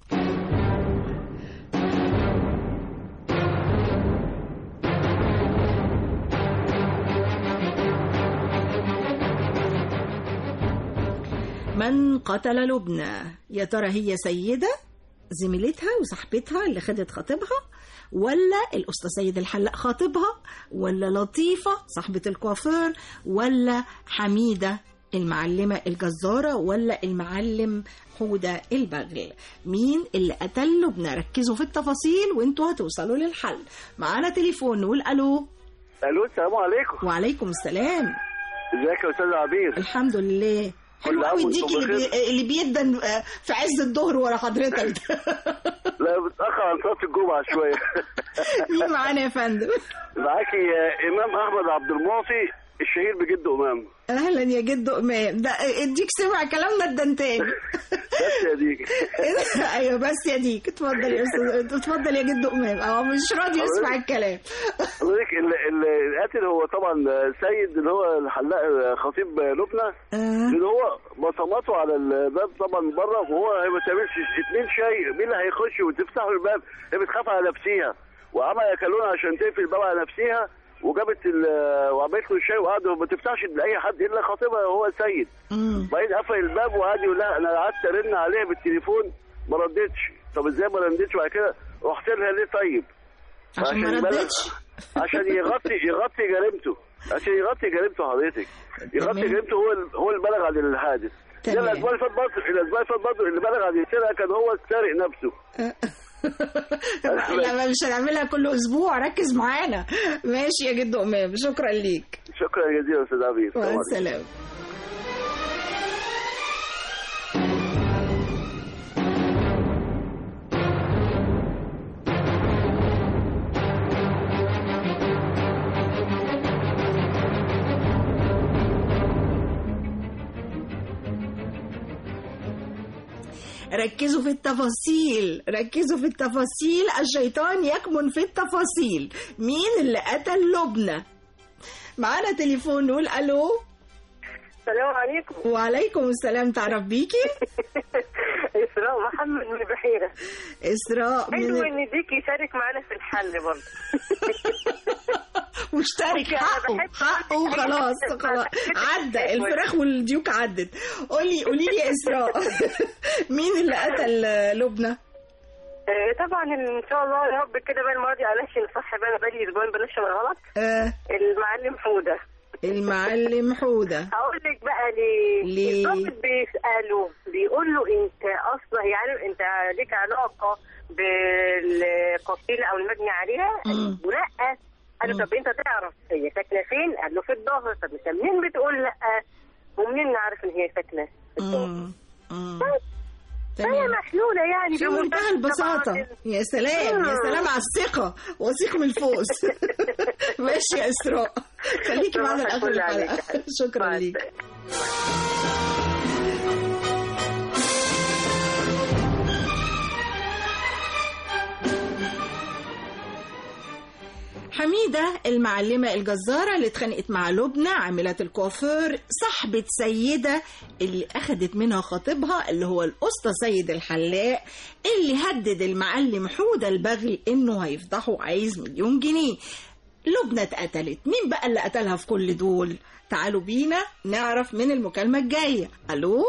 S13: من قتل لبنى يا ترى هي سيدة زميلتها وصاحبتها اللي خدت خطيبها ولا الأستاذ سيد الحلاق خاطبها ولا لطيفة صاحبة الكوافير ولا حميدة المعلمة الجزارة ولا المعلم حودة البغل مين اللي قتل لبنى ركزوا في التفاصيل وانتوا هتوصلوا للحل معانا تليفون نقول ألو
S18: الو السلام عليكم
S13: وعليكم السلام
S18: ازيك يا استاذ عبير
S13: الحمد لله حلو قوي يديك اللي, بي... اللي بيدن آه، في عز الظهر ورا حضرتك ده.
S16: لا بتاخر عن صلاه الجمعه شويه
S13: مين معانا يا فندم
S16: معاكي آه، امام احمد عبد المعطي الشهير بجد امام
S13: اهلا يا جد امام ده اديك سمع كلامنا الدنتاني
S16: بس يا ديك
S13: ايوه بس يا ديك اتفضل يا استاذ اتفضل يا جد امام اه مش راضي يسمع الكلام
S16: حضرتك ال- ال- القاتل هو طبعا سيد اللي هو الحلاق خطيب لبنى اللي هو بصماته على الباب طبعا بره وهو هي ما تعملش اتنين شاي مين اللي هيخش وتفتحوا الباب هي بتخاف على نفسها وعمل ياكلون عشان تقفل الباب على نفسها وجابت ال- وعملت له الشاي وقعدوا ما تفتحش لاي حد الا خطيبها هو سيد بعدين قفل الباب وقعد يقول لها انا قعدت ارن عليها بالتليفون ما ردتش طب ازاي ما ردتش وبعد كده رحت لها ليه طيب
S13: عشان ما
S16: يبلغ-
S13: ردتش.
S16: عشان يغطي يغطي جريمته عشان يغطي جريمته حضرتك يغطي جريمته هو ال- هو اللي بلغ عن الحادث ده
S13: تمام.
S16: الاسبوع اللي فات برضه الاسبوع اللي فات برضه اللي بلغ عن السرقه كان هو السارق نفسه
S13: لا مش هنعملها كل اسبوع ركز معانا ماشي يا جد امام شكرا ليك
S16: شكرا جزيلا استاذ عبيد
S13: مع
S16: السلام عليكم.
S13: السلامه ركزوا في التفاصيل ركزوا في التفاصيل الشيطان يكمن في التفاصيل مين اللي قتل لبنى معانا تليفون نقول الو
S18: السلام عليكم
S13: وعليكم السلام تعرف بيكي
S18: اسراء محمد من البحيره
S13: اسراء
S18: حلو
S13: من
S18: ان ديك يشارك معانا في الحل برضه
S13: مشترك حقه حقه وخلاص خلاص عدى الفراخ والديوك عدت قولي قولي لي يا اسراء مين اللي قتل لبنى
S18: آه، طبعا ان شاء الله يا رب كده بقى المره دي معلش نصح بقى انا بقالي اسبوعين بنشر الغلط
S13: آه
S18: المعلم حوده
S13: المعلم حوده
S18: هقول لك بقى ليه
S13: ليه؟
S18: الضابط بيساله بيقول له انت اصلا يعني انت ليك علاقه بالقتيله او المجني عليها ولا قال له طب انت تعرف هي ساكنه فين؟ قال له في الظهر طب انت منين بتقول لا؟ ومنين نعرف ان هي ساكنه في الظهر؟ فهي محلوله يعني
S13: في
S18: بمنتهى
S13: منتهى البساطة يا سلام يا سلام على الثقة وثيق من الفوز ماشي يا إسراء خليكي معانا
S18: صباح
S13: لآخر
S18: الفل
S13: الحلقة
S18: عليك.
S13: شكرا ليك حميدة المعلمة الجزارة اللي اتخانقت مع لبنى عاملة الكوافير صاحبة سيدة اللي أخدت منها خطيبها اللي هو الأسطى سيد الحلاق اللي هدد المعلم حودة البغل إنه هيفضحه عايز مليون جنيه لبنى اتقتلت مين بقى اللي قتلها في كل دول تعالوا بينا نعرف من المكالمة الجاية ألو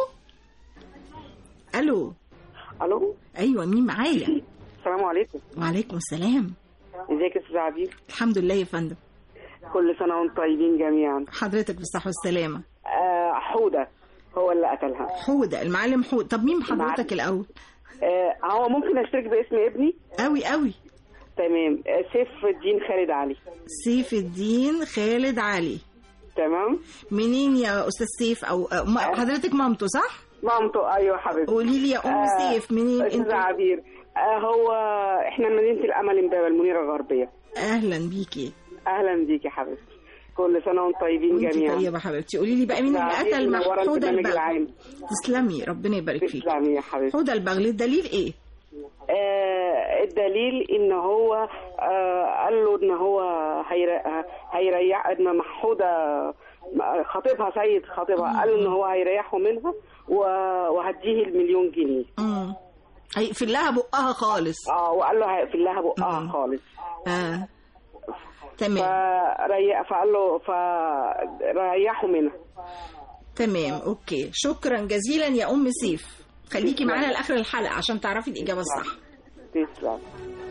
S13: ألو
S19: الو
S13: أيوة مين معايا
S19: السلام عليكم
S13: وعليكم السلام
S19: ازيك يا استاذ عبيد
S13: الحمد لله يا فندم
S19: كل سنه وانتم طيبين جميعا
S13: حضرتك بالصحة والسلامة
S19: آه حوده هو اللي قتلها
S13: حودة المعلم حودة طب مين حضرتك الأول
S19: آه هو ممكن اشترك باسم ابني
S13: قوي قوي
S19: تمام آه سيف الدين خالد علي
S13: سيف الدين خالد علي
S19: تمام
S13: منين يا أستاذ سيف أو أو ما- حضرتك مامته صح؟
S19: مامته ايوه حبيبتي
S13: قولي لي يا أم سيف منين
S19: استاذ
S13: انت؟
S19: عبير آه هو احنا مدينه الامل امبابه المنيره الغربيه
S13: أهلا بيكي
S19: اهلا بيك يا حبيبتي كل سنه وانتم طيبين
S13: وانت
S19: جميعا
S13: طيبة حبيبتي قولي لي بقى مين اللي
S19: عبير
S13: قتل
S19: منورة
S13: حودة
S19: البرنامج
S13: البغل
S19: العام.
S13: تسلمي ربنا يبارك فيك
S19: تسلمي يا حبيبتي
S13: حودة البغل الدليل ايه؟
S19: آه الدليل ان هو آه قال له ان هو هير- هيريح ان محوده خطيبها سيد خطيبها قال له ان هو هيريحه منها و- وهديه المليون جنيه
S13: امم هيقفل لها بقها خالص
S19: اه وقال له هيقفل لها بقها خالص
S13: اه تمام
S19: فريح فقال له فريحه منها
S13: تمام اوكي شكرا جزيلا يا ام سيف خليكي معانا لاخر الحلقه عشان تعرفي الاجابه الصح
S19: تسلم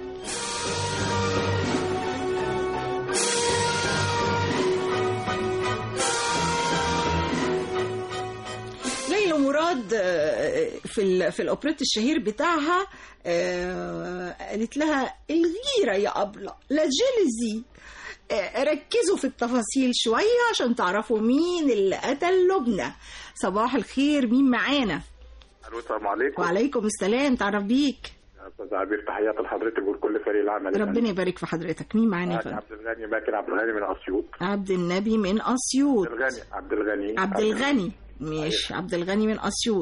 S13: ليلى مراد آه، في ال- في الاوبريت الشهير بتاعها آه، قالت لها الغيره يا ابله لا جيلزي آه، ركزوا في التفاصيل شويه عشان تعرفوا مين اللي قتل لبنى صباح الخير مين معانا
S15: الو السلام عليكم
S13: وعليكم السلام تعرف بيك
S15: يا استاذ عبير تحياتي لحضرتك ولكل فريق العمل
S13: ربنا يبارك في حضرتك مين معانا يا
S15: معاك
S13: فندم
S15: عبد الغني باكر عبد الغني من اسيوط
S13: عبد النبي من اسيوط
S15: عبد الغني عبد الغني
S13: عبد الغني ماشي عبد الغني من اسيوط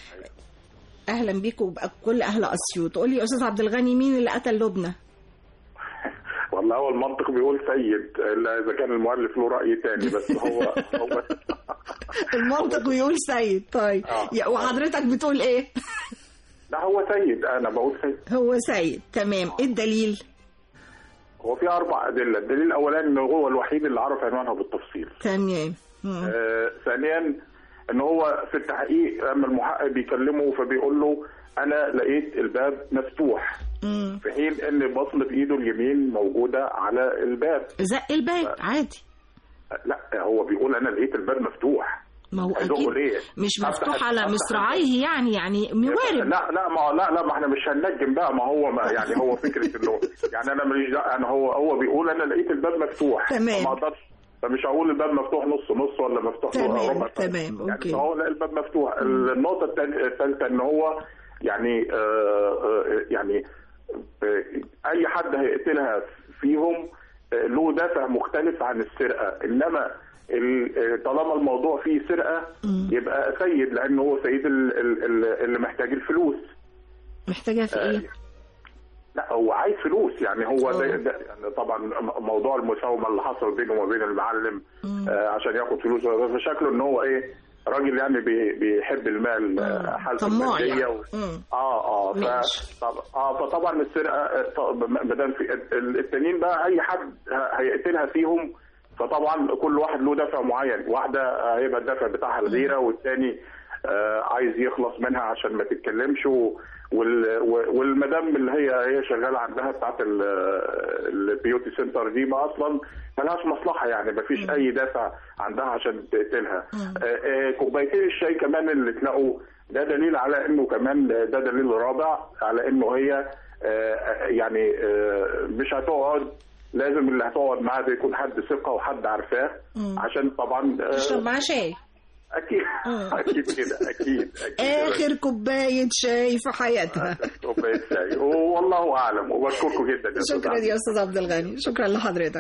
S13: اهلا بيكم بكل اهل اسيوط قول لي يا استاذ عبد الغني مين اللي قتل لبنى
S15: والله هو المنطق بيقول سيد الا اذا كان المؤلف له راي تاني بس هو هو
S13: المنطق بيقول سيد طيب
S15: آه.
S13: يا- وحضرتك بتقول ايه
S15: لا هو سيد انا بقول سيد
S13: هو سيد تمام ايه الدليل
S15: هو في اربع ادله الدليل الاولاني ان هو الوحيد اللي عرف عنوانها بالتفصيل
S13: تمام مم.
S15: آه، ثانيا ان هو في التحقيق اما المحقق بيكلمه فبيقول له انا لقيت الباب مفتوح
S13: مم.
S15: في حين ان بصمه ايده اليمين موجوده على الباب
S13: زق الباب عادي
S15: لا هو بيقول انا لقيت الباب مفتوح
S13: ما هو
S15: هيزقه
S13: اكيد
S15: ليه؟
S13: مش
S15: أفتح-
S13: مفتوح على
S15: أفتح
S13: مصراعيه يعني يعني موارب
S15: لا لا ما لا لا ما احنا مش هننجم بقى ما هو ما يعني هو فكره انه يعني انا ماليش دعوة، انا هو هو بيقول انا لقيت الباب مفتوح
S13: تمام.
S15: ما اقدرش فمش هقول الباب مفتوح نص نص ولا مفتوح
S13: تمام،
S15: ربع
S13: تمام،
S15: يعني
S13: أوكي.
S15: هو لا الباب مفتوح النقطه التانية- الثالثه ان هو يعني آه آه يعني آه اي حد هيقتلها فيهم آه له دافع مختلف عن السرقه انما ال- آه، طالما الموضوع فيه سرقه يبقى سيد لانه هو سيد ال- ال- ال- اللي محتاج الفلوس
S13: محتاجها في ايه
S15: لا هو عايز فلوس يعني هو ده, ده يعني طبعا م- موضوع المساومه اللي حصل بينه وما بين المعلم آه عشان ياخد فلوس فشكله ان هو ايه راجل يعني بي- بيحب المال آه، حالته
S13: طماع
S15: الماديه
S13: يعني.
S15: و...
S13: مم.
S15: اه اه ف...
S13: ماشي.
S15: طب... اه فطبعا السرقه آه، طب- ما دام في ال- التانيين بقى اي حد ه- هيقتلها فيهم فطبعا كل واحد له دافع معين واحده آه، هيبقى الدافع بتاعها الغيره والتاني آه، عايز يخلص منها عشان ما تتكلمش و... وال... و- والمدام اللي هي هي شغاله عندها بتاعت ال- البيوتي سنتر دي ما اصلا ملهاش مصلحه يعني ما فيش اي دافع عندها عشان تقتلها آه، آه، كوبايتين الشاي كمان اللي اتلاقوا ده دليل على انه كمان ده دليل رابع على انه هي آه، يعني آه، مش هتقعد لازم اللي هتقعد معاه ده يكون حد ثقه وحد عارفاه
S13: مم.
S15: عشان طبعا آه،
S13: تشرب معاه شاي
S15: اكيد اكيد كده اكيد اكيد
S13: اخر كوبايه شاي في حياتها
S15: كوبايه شاي والله اعلم وبشكركم جدا يا أستاذ
S13: شكرا
S15: عبد.
S13: يا استاذ عبد الغني شكرا لحضرتك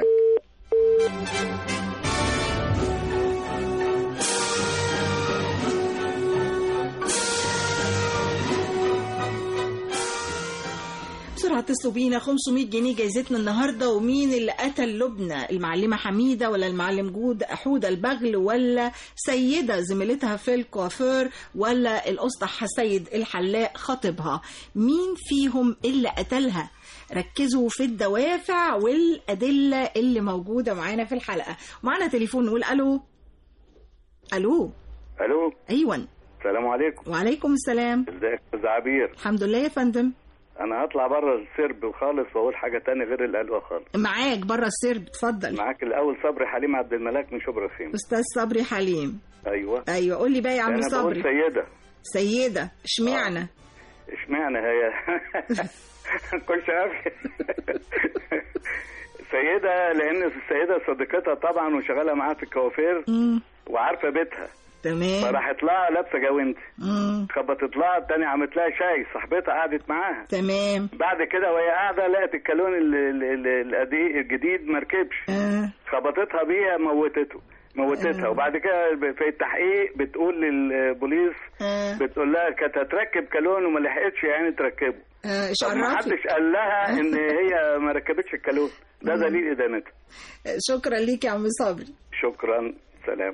S13: بسرعة اتصلوا بينا 500 جنيه جايزتنا النهاردة ومين اللي قتل لبنى المعلمة حميدة ولا المعلم جود حودة البغل ولا سيدة زميلتها في الكوافير ولا الأسطح سيد الحلاق خطيبها مين فيهم اللي قتلها ركزوا في الدوافع والأدلة اللي موجودة معانا في الحلقة معانا تليفون نقول ألو ألو
S20: الو
S13: أيوة
S20: السلام عليكم
S13: وعليكم السلام
S20: ازيك يا استاذ عبير
S13: الحمد لله يا فندم
S20: انا هطلع بره السرب خالص واقول حاجه تانية غير اللي قالوها خالص
S13: معاك بره السرب اتفضل
S20: معاك الاول صبري حليم عبد الملاك من شبرا خيم
S13: أستاذ صبري حليم
S20: ايوه
S13: ايوه قول لي بقى يا عم
S20: انا بقول
S13: صبري
S20: سيده
S13: سيده اشمعنى
S20: اشمعنى هي كل عارف سيده لان السيده صديقتها طبعا وشغاله معاها في الكوافير وعارفه بيتها
S13: تمام
S20: فراحت لها لابسه جوانتي
S13: مم.
S20: خبطت لها التانية عملت لها شاي صاحبتها قعدت معاها
S13: تمام
S20: بعد كده وهي قاعده لقت الكالون ال- ال- ال- القدي- الجديد ما ركبش خبطتها بيها موتته موتتها وبعد كده ب- في التحقيق بتقول للبوليس بتقول لها كانت هتركب كالون وما لحقتش يعني تركبه
S13: آه، ايش
S20: طب ما
S13: عرفك
S20: حدش قال لها ان هي ما ركبتش الكالون ده
S13: مم.
S20: دليل ادانتها
S13: شكرا ليك يا عم صبري
S20: شكرا سلام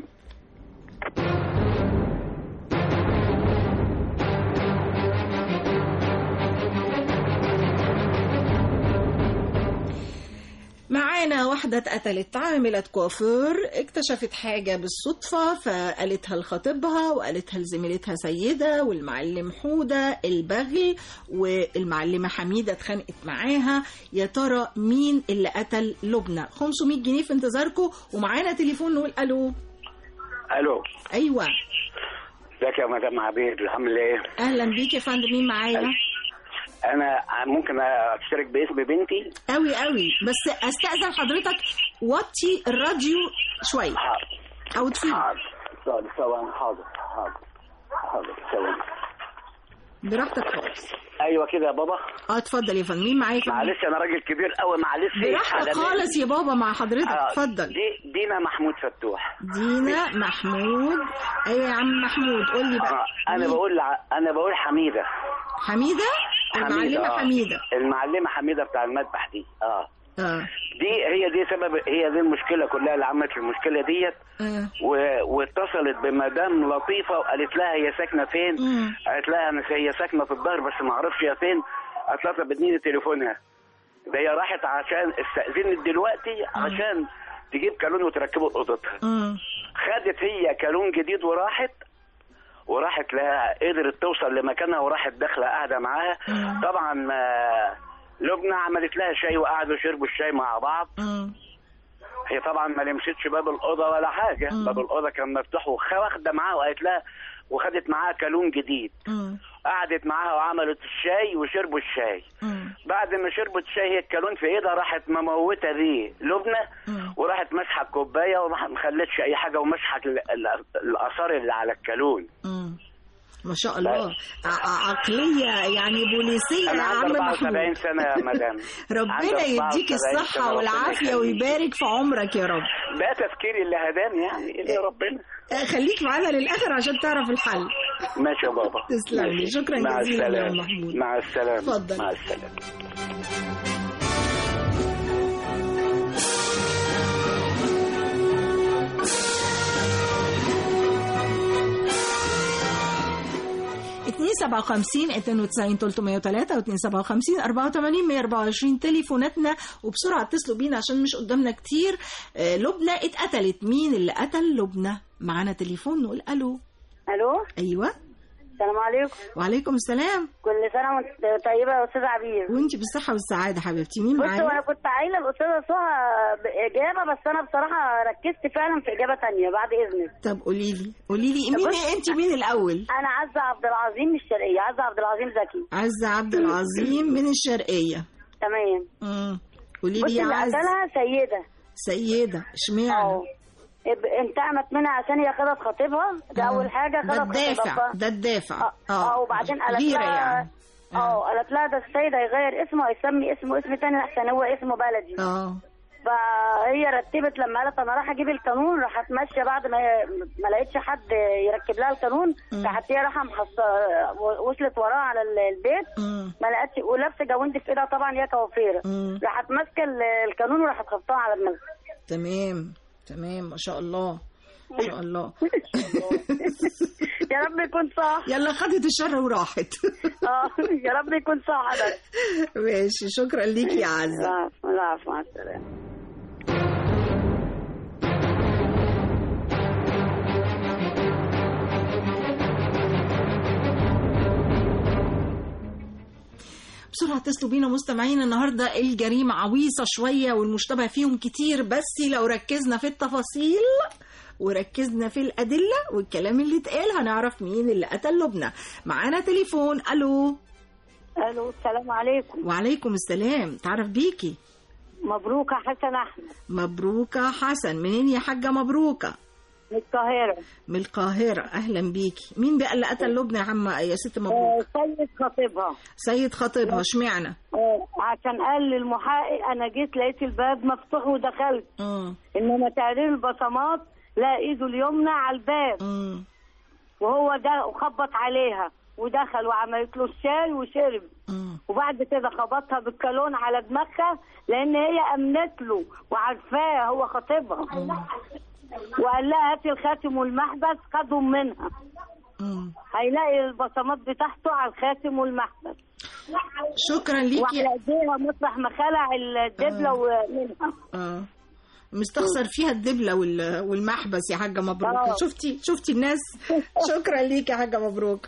S13: معانا واحدة اتقتلت عاملة كوافير اكتشفت حاجة بالصدفة فقالتها لخطيبها وقالتها لزميلتها سيدة والمعلم حودة البغل والمعلمة حميدة اتخانقت معاها يا ترى مين اللي قتل لبنى 500 جنيه في انتظاركم ومعانا تليفون نقول الو
S21: الو
S13: ايوه
S21: ازيك يا مدام عبيد الحمد لله
S13: اهلا بيك يا فندم مين معايا
S21: انا ممكن اشترك باسم بنتي
S13: قوي قوي بس استاذن حضرتك وطي الراديو شويه او تفيد
S21: حاضر طبعا حاضر حاضر حاضر ثواني
S13: براحتك خالص
S21: ايوه كده يا بابا
S13: اه اتفضل يا فندم مين معاك
S21: معلش انا راجل كبير قوي معلش
S13: براحتك
S21: على
S13: خالص يا بابا مع حضرتك
S21: آه،
S13: اتفضل
S21: دي دينا محمود فتوح
S13: دينا محمود ايوه يا عم محمود قول لي بقى
S21: آه، انا بقول ع- انا بقول حميده
S13: حميده المعلمه
S21: آه.
S13: حميده
S21: المعلمه حميده بتاع المذبح دي اه
S13: اه
S21: دي هي دي سبب هي دي المشكله كلها اللي عملت المشكله ديت
S13: اه
S21: و... واتصلت بمدام لطيفه وقالت لها هي ساكنه فين
S13: مم.
S21: قالت لها انا هي ساكنه في الظهر بس ما اعرفش هي فين قالت لها طب اديني تليفونها ده هي راحت عشان استاذنت دلوقتي عشان تجيب كالون وتركبه لاوضتها
S13: مم.
S21: خدت هي كالون جديد وراحت وراحت لها قدرت توصل لمكانها وراحت داخله قاعده معاها طبعا آه، لبنى عملت لها شاي وقعدوا شربوا الشاي مع بعض
S13: مم.
S21: هي طبعا ما لمستش باب الاوضه ولا حاجه باب الاوضه كان مفتوح وخ- واخده معاها وقالت لها وخدت معاها كالون جديد
S13: مم.
S21: قعدت معاها وعملت الشاي وشربوا الشاي
S13: مم.
S21: بعد ما شربوا الشاي هي الكالون في ايدها راحت مموته دي لبنى وراحت مسحه الكوبايه وما ما خلتش اي حاجه ومسحه ال- ال- الاثار اللي على الكالون
S13: مم. ما شاء الله ع- عقليه يعني بوليسيه
S21: انا
S13: يا
S21: عندي
S13: عم
S21: 74
S13: محمود
S21: سنه يا مدام
S13: ربنا
S21: عندي
S13: يديك
S21: 74 سنة،
S13: الصحه
S21: ربنا
S13: والعافيه
S21: يخليك.
S13: ويبارك في عمرك يا رب
S21: ده تفكيري اللي هداني يعني ايه ربنا
S13: آه، خليك معانا للاخر عشان تعرف الحل
S21: ماشي يا بابا
S13: تسلم لي.
S21: ماشي.
S13: شكراً
S21: مع
S13: جزيلاً يا
S21: السلامة.
S13: محمود.
S21: مع السلامة
S13: اتفضل.
S21: مع السلامة
S13: اتنين سبعة وخمسين اتنين وتسعين تلتمية وتلاتة واتنين سبعة وخمسين أربعة وتمانين مية أربعة وعشرين تليفوناتنا وبسرعة اتصلوا بينا عشان مش قدامنا كتير آه، لبنى اتقتلت مين اللي قتل لبنى معانا تليفون نقول ألو
S2: الو
S13: أيوة
S2: السلام عليكم
S13: وعليكم السلام
S2: كل سنه وانت طيبه يا استاذه عبير
S13: وانت بالصحة والسعادة حبيبتي مين
S2: بصوا انا
S13: معانا
S2: كنت قايله الاستاذه سهى باجابه بس انا بصراحه ركزت فعلا في اجابه تانية بعد اذنك
S13: طب قولي لي قولي لي مين
S2: بص-
S13: انت مين الأول
S2: انا عزه عبد العظيم من الشرقيه عزه عبد العظيم زكي
S13: عزة عبد العظيم من الشرقية
S2: تمام
S13: امم قولي لي
S2: بصي
S13: يا
S2: اللي
S13: عزة
S2: قتلها سيده
S13: سيدة اشمعنى
S2: اب- انتقمت منها عشان هي خدت خطيبها ده اول حاجه
S13: ده
S2: خدت
S13: الدافع
S2: خطيبها
S13: ده الدافع
S2: اه وبعدين قالت
S13: غيرة
S2: لها
S13: يعني
S2: اه قالت لها ده السيد هيغير اسمه هيسمي اسمه اسم تاني احسن هو اسمه بلدي
S13: اه
S2: فهي رتبت لما قالت انا رايحه اجيب القانون راحت ماشيه بعد ما هي ما لقيتش حد يركب لها القانون راحت هي رايحه محص- وصلت وراه على ال- البيت ما لقتش ولابسه جوند في ايدها طبعا هي كوافيره
S13: مم.
S2: راحت ماسكه ال- القانون وراحت خبطها على دماغها
S13: تمام تمام ما شاء الله ما شاء الله
S2: يا رب يكون صح
S13: يلا خدت الشر وراحت
S2: اه يا رب يكون صح بس
S13: ماشي شكرا ليك يا عزة
S2: العفو العفو مع السلامه
S13: بسرعة اتصلوا بينا مستمعين النهاردة الجريمة عويصة شوية والمشتبه فيهم كتير بس لو ركزنا في التفاصيل وركزنا في الأدلة والكلام اللي اتقال هنعرف مين اللي قتل لبنى معانا تليفون ألو
S2: الو السلام عليكم
S13: وعليكم السلام تعرف بيكي
S2: مبروك يا حسن احمد
S13: مبروكة حسن منين يا حاجة مبروكة
S2: من القاهره
S13: من القاهرة أهلا بيكي مين بقى اللي قتل لبنى يا عم يا ست مبروك
S2: آه، سيد خطيبها
S13: سيد خطيبها اشمعنى
S2: آه، عشان قال للمحقق انا جيت لقيت الباب مفتوح ودخلت
S13: مم.
S2: انما تقرير البصمات لا ايده اليمنى على الباب
S13: مم.
S2: وهو ده وخبط عليها ودخل وعملت له الشاي وشرب وبعد كده خبطها بالكالون على دماغها لان هي امنت له وعارفاه هو خطيبها وقال لها هاتي الخاتم والمحبس خدهم منها هيلاقي البصمات بتاعته على الخاتم والمحبس
S13: شكرا ليكي
S2: وعلى ايديها مطرح ما خلع الدبله ومنها
S13: اه مستخسر فيها الدبلة وال- والمحبس يا حاجة مبروك
S2: آه.
S13: شفتي شفتي الناس شكرا ليك يا حاجة مبروك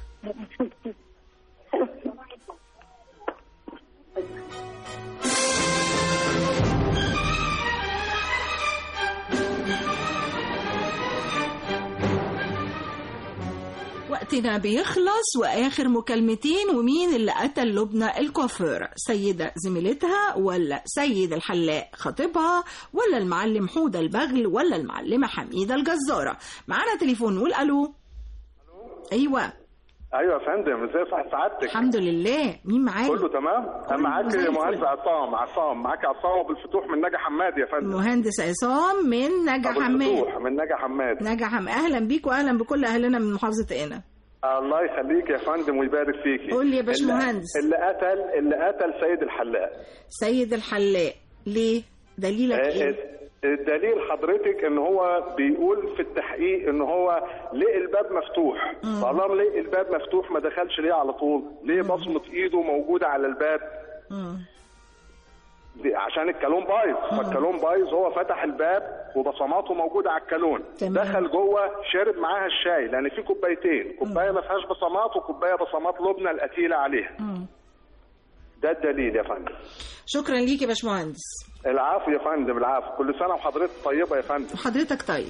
S13: وقتنا بيخلص واخر مكالمتين ومين اللي قتل لبنى الكوافير سيدة زميلتها ولا سيد الحلاق خطيبها ولا المعلم حودة البغل ولا المعلمة حميدة الجزارة معانا تليفون نقول الو ايوه
S4: ايوه يا فندم ازاي صح سعادتك
S13: الحمد لله مين معاك
S4: كله تمام انا معاك
S13: زي الفل.
S4: مهندس عصام عصام معاك عصام ابو الفتوح من نجا حماد يا فندم
S13: مهندس عصام من نجا
S4: ابو
S13: حماد
S4: الفتوح من نجا حماد
S13: نجا حماد اهلا بيك واهلا بكل اهلنا من محافظه قنا
S4: الله يخليك يا فندم ويبارك فيكي
S13: قول لي يا
S4: اللي-
S13: باشمهندس.
S4: اللي قتل اللي قتل سيد الحلاق
S13: سيد الحلاق ليه دليلك
S4: آه،
S13: ايه
S4: الدليل حضرتك ان هو بيقول في التحقيق ان هو لقي الباب مفتوح
S13: مم.
S4: طالما لقي الباب مفتوح ما دخلش ليه على طول ليه بصمة ايده موجودة على الباب
S13: مم.
S4: دي عشان الكالون بايظ فالكالون بايظ هو فتح الباب وبصماته موجوده على الكالون
S13: تمام.
S4: دخل جوه شرب معاها الشاي لان في كوبايتين كوبايه ما فيهاش بصمات وكوبايه بصمات لبنه القتيله عليها
S13: مم.
S4: ده الدليل يا فندم
S13: شكرا ليك يا باشمهندس
S4: العفو يا فندم العفو كل سنه وحضرتك طيبه يا فندم
S13: وحضرتك طيب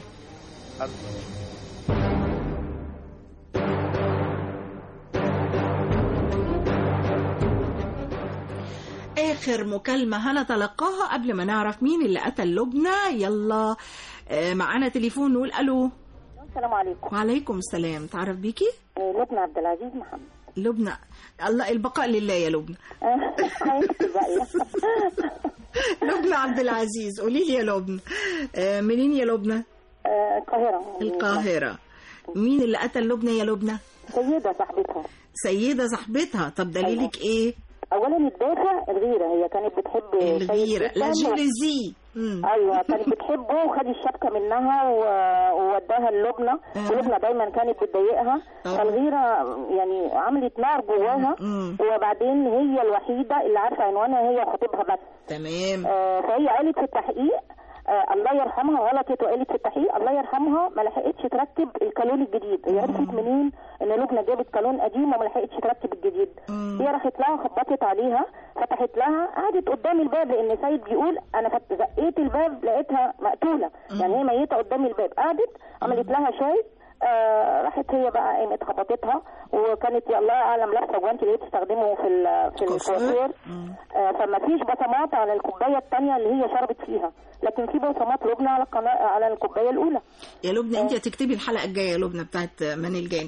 S13: آخر مكالمة هنتلقاها قبل ما نعرف مين اللي قتل لبنى يلا آه، معانا تليفون نقول ألو
S22: السلام عليكم
S13: وعليكم السلام تعرف بيكي
S22: آه، لبنى عبد العزيز محمد
S13: لبنى الله البقاء لله يا لبنى
S22: حياتك بقى
S13: لبنى عبد العزيز قولي لي يا لبنى آه، منين يا لبنى
S22: آه، القاهرة
S13: القاهرة مين اللي قتل لبنى يا لبنى
S22: سيدة صاحبتها
S13: سيدة صاحبتها طب دليلك ايه
S22: اولا الدافع الغيرة هي كانت بتحب سيد
S13: الغيرة
S22: جداً
S13: لا
S22: و-
S13: جيليزي
S22: ايوه كانت بتحبه وخد الشبكه منها و- ووداها للبنى ولبنى دايما كانت بتضايقها فالغيره يعني عملت نار جواها وبعدين هي الوحيده اللي عارفه عنوانها هي وخطيبها بس
S13: تمام
S22: آه، فهي قالت في التحقيق آه، الله يرحمها غلطت وقالت في التحقيق الله يرحمها ما لحقتش تركب الكالون الجديد هي عرفت منين ان لبنى جابت كالون قديم وما لحقتش تركب الجديد هي راحت لها خبطت عليها فتحت لها قعدت قدام الباب لان سيد بيقول انا فت- زقيت الباب لقيتها مقتوله يعني هي ميته قدام الباب قعدت عملت لها شاي آه راحت هي بقى قامت خبطتها وكانت يا الله اعلم لابسه جوانتي اللي هي بتستخدمه في ال- في الكوافير آه فما فيش بصمات على الكوبايه الثانيه اللي هي شربت فيها لكن في بصمات لبنى على القناه على الكوبايه الاولى
S13: يا لبنى انت هتكتبي الحلقة الجاية يا لبنى بتاعت من الجاني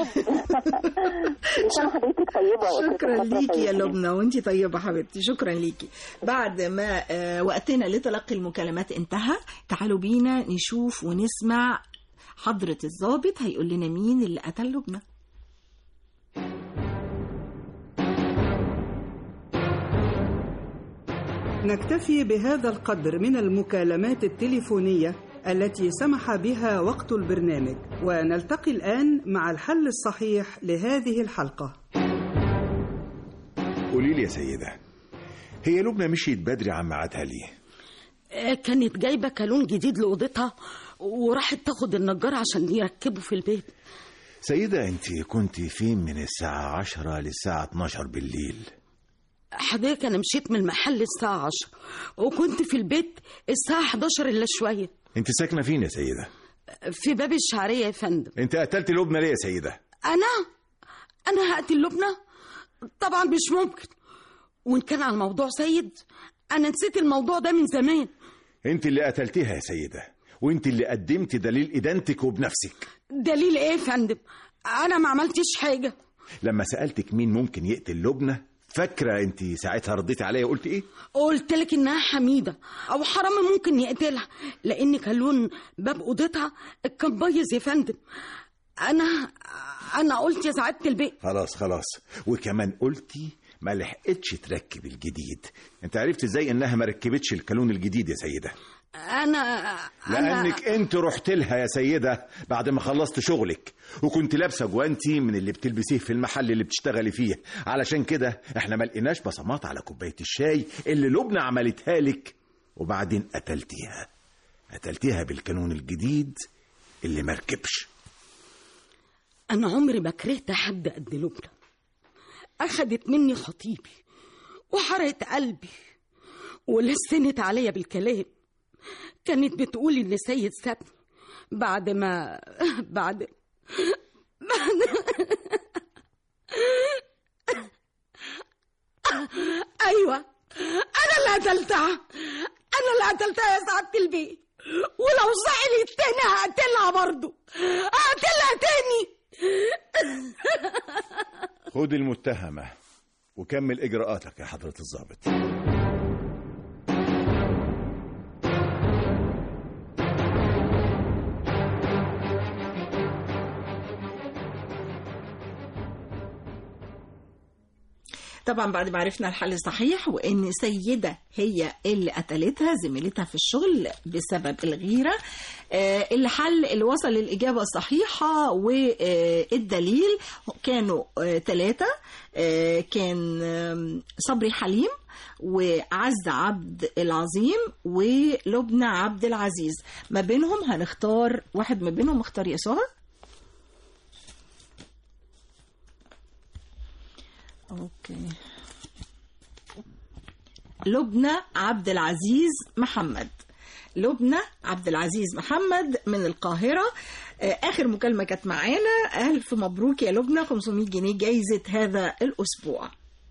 S22: كان حضرتك طيبه وقلت
S13: شكرا
S22: لك
S13: ليكي يا
S22: طيبة.
S13: لبنى وانت طيبة حبيبتي شكرا ليكي بعد ما آه، وقتنا لتلقي المكالمات انتهى تعالوا بينا نشوف ونسمع حضرة الضابط هيقول لنا مين اللي قتل لبنى
S1: نكتفي بهذا القدر من المكالمات التليفونية التي سمح بها وقت البرنامج ونلتقي الآن مع الحل الصحيح لهذه الحلقة
S12: قولي لي يا سيدة هي لبنى مشيت بدري عن ميعادها ليه؟
S7: آه، كانت جايبة كالون جديد لأوضتها وراحت تاخد النجار عشان يركبه في البيت
S12: سيدة انت كنت فين من الساعة عشرة للساعة 12 بالليل
S7: حضرتك أنا مشيت من المحل الساعة 10 وكنت في البيت الساعة 11 إلا شوية
S12: انت ساكنة فين يا سيدة؟
S7: في باب الشعرية يا فندم
S12: انت قتلت لبنى ليه يا سيدة؟
S7: أنا أنا هقتل لبنى طبعا مش ممكن وإن كان على الموضوع سيد أنا نسيت الموضوع ده من زمان
S12: انت اللي قتلتيها يا سيدة وانت اللي قدمت دليل ادانتك وبنفسك
S7: دليل إيه يا فندم أنا ما عملتش حاجة
S12: لما سألتك مين ممكن يقتل لبنى فاكرة انت ساعتها رديتي عليا وقلت ايه؟
S7: قلت لك انها حميده او حرامي ممكن يقتلها لان كالون باب اوضتها كان بايظ يا فندم انا انا قلت يا سعاده البيت
S12: خلاص خلاص وكمان قلتي ما لحقتش تركب الجديد انت عرفت ازاي انها ما ركبتش الكالون الجديد يا سيدة
S7: انا انا
S12: لانك انت رحت لها يا سيدة بعد ما خلصت شغلك وكنت لابسه جوانتي من اللي بتلبسيه في المحل اللي بتشتغلي فيه علشان كده احنا ما لقيناش بصمات على كوبايه الشاي اللي لبنى عملتها لك وبعدين قتلتيها قتلتيها بالكانون الجديد اللي ما ركبش
S7: انا عمري ما كرهت حد قد لبنى اخدت مني خطيبي وحرقت قلبي ولسنت عليا بالكلام كانت بتقول ان سيد سابني بعد ما بعد ايوه انا اللي قتلتها انا اللي قتلتها يا سعاده البيت ولو صحلت تاني هقتلها برضه هقتلها تاني
S12: خد المتهمة وكمل إجراءاتك يا حضرة الضابط
S13: طبعا بعد ما عرفنا الحل الصحيح وان سيده هي اللي قتلتها زميلتها في الشغل بسبب الغيره آه، الحل اللي وصل للاجابه الصحيحه والدليل كانوا ثلاثه كان آم، صبري حليم وعز عبد العظيم ولبنى عبد العزيز ما بينهم هنختار واحد ما بينهم اختار يا سهى اوكي لبنى عبد العزيز محمد لبنى عبد العزيز محمد من القاهرة آه، آخر مكالمة كانت معانا ألف مبروك يا لبنى 500 جنيه جايزة هذا الأسبوع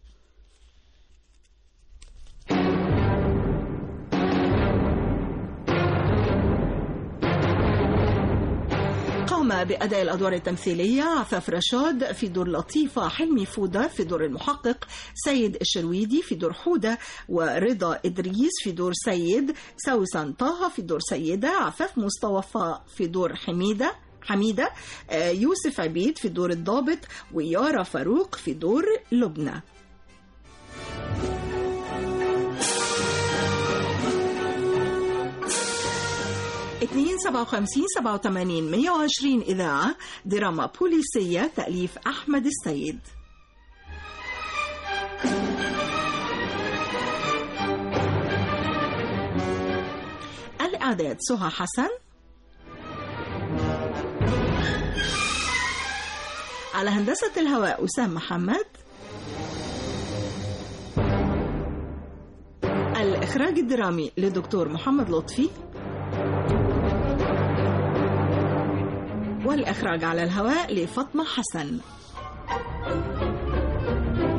S13: قام بأداء الأدوار التمثيلية عفاف رشاد في دور لطيفة حلمي فودة في دور المحقق سيد الشرويدي في دور حودة ورضا إدريس في دور سيد سوسن طه في دور سيدة عفاف مصطفى في دور حميدة حميدة آه، يوسف عبيد في دور الضابط ويارا فاروق في دور لبنى اتنين سبعة وخمسين سبعة وثمانين مية وعشرين إذاعة دراما بوليسية تأليف أحمد السيد الإعداد سهى حسن على هندسة الهواء أسام محمد الإخراج الدرامي لدكتور محمد لطفي والإخراج على الهواء لفاطمة حسن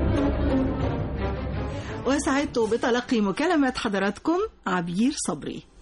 S13: وسعدت بتلقي مكالمة حضراتكم عبير صبري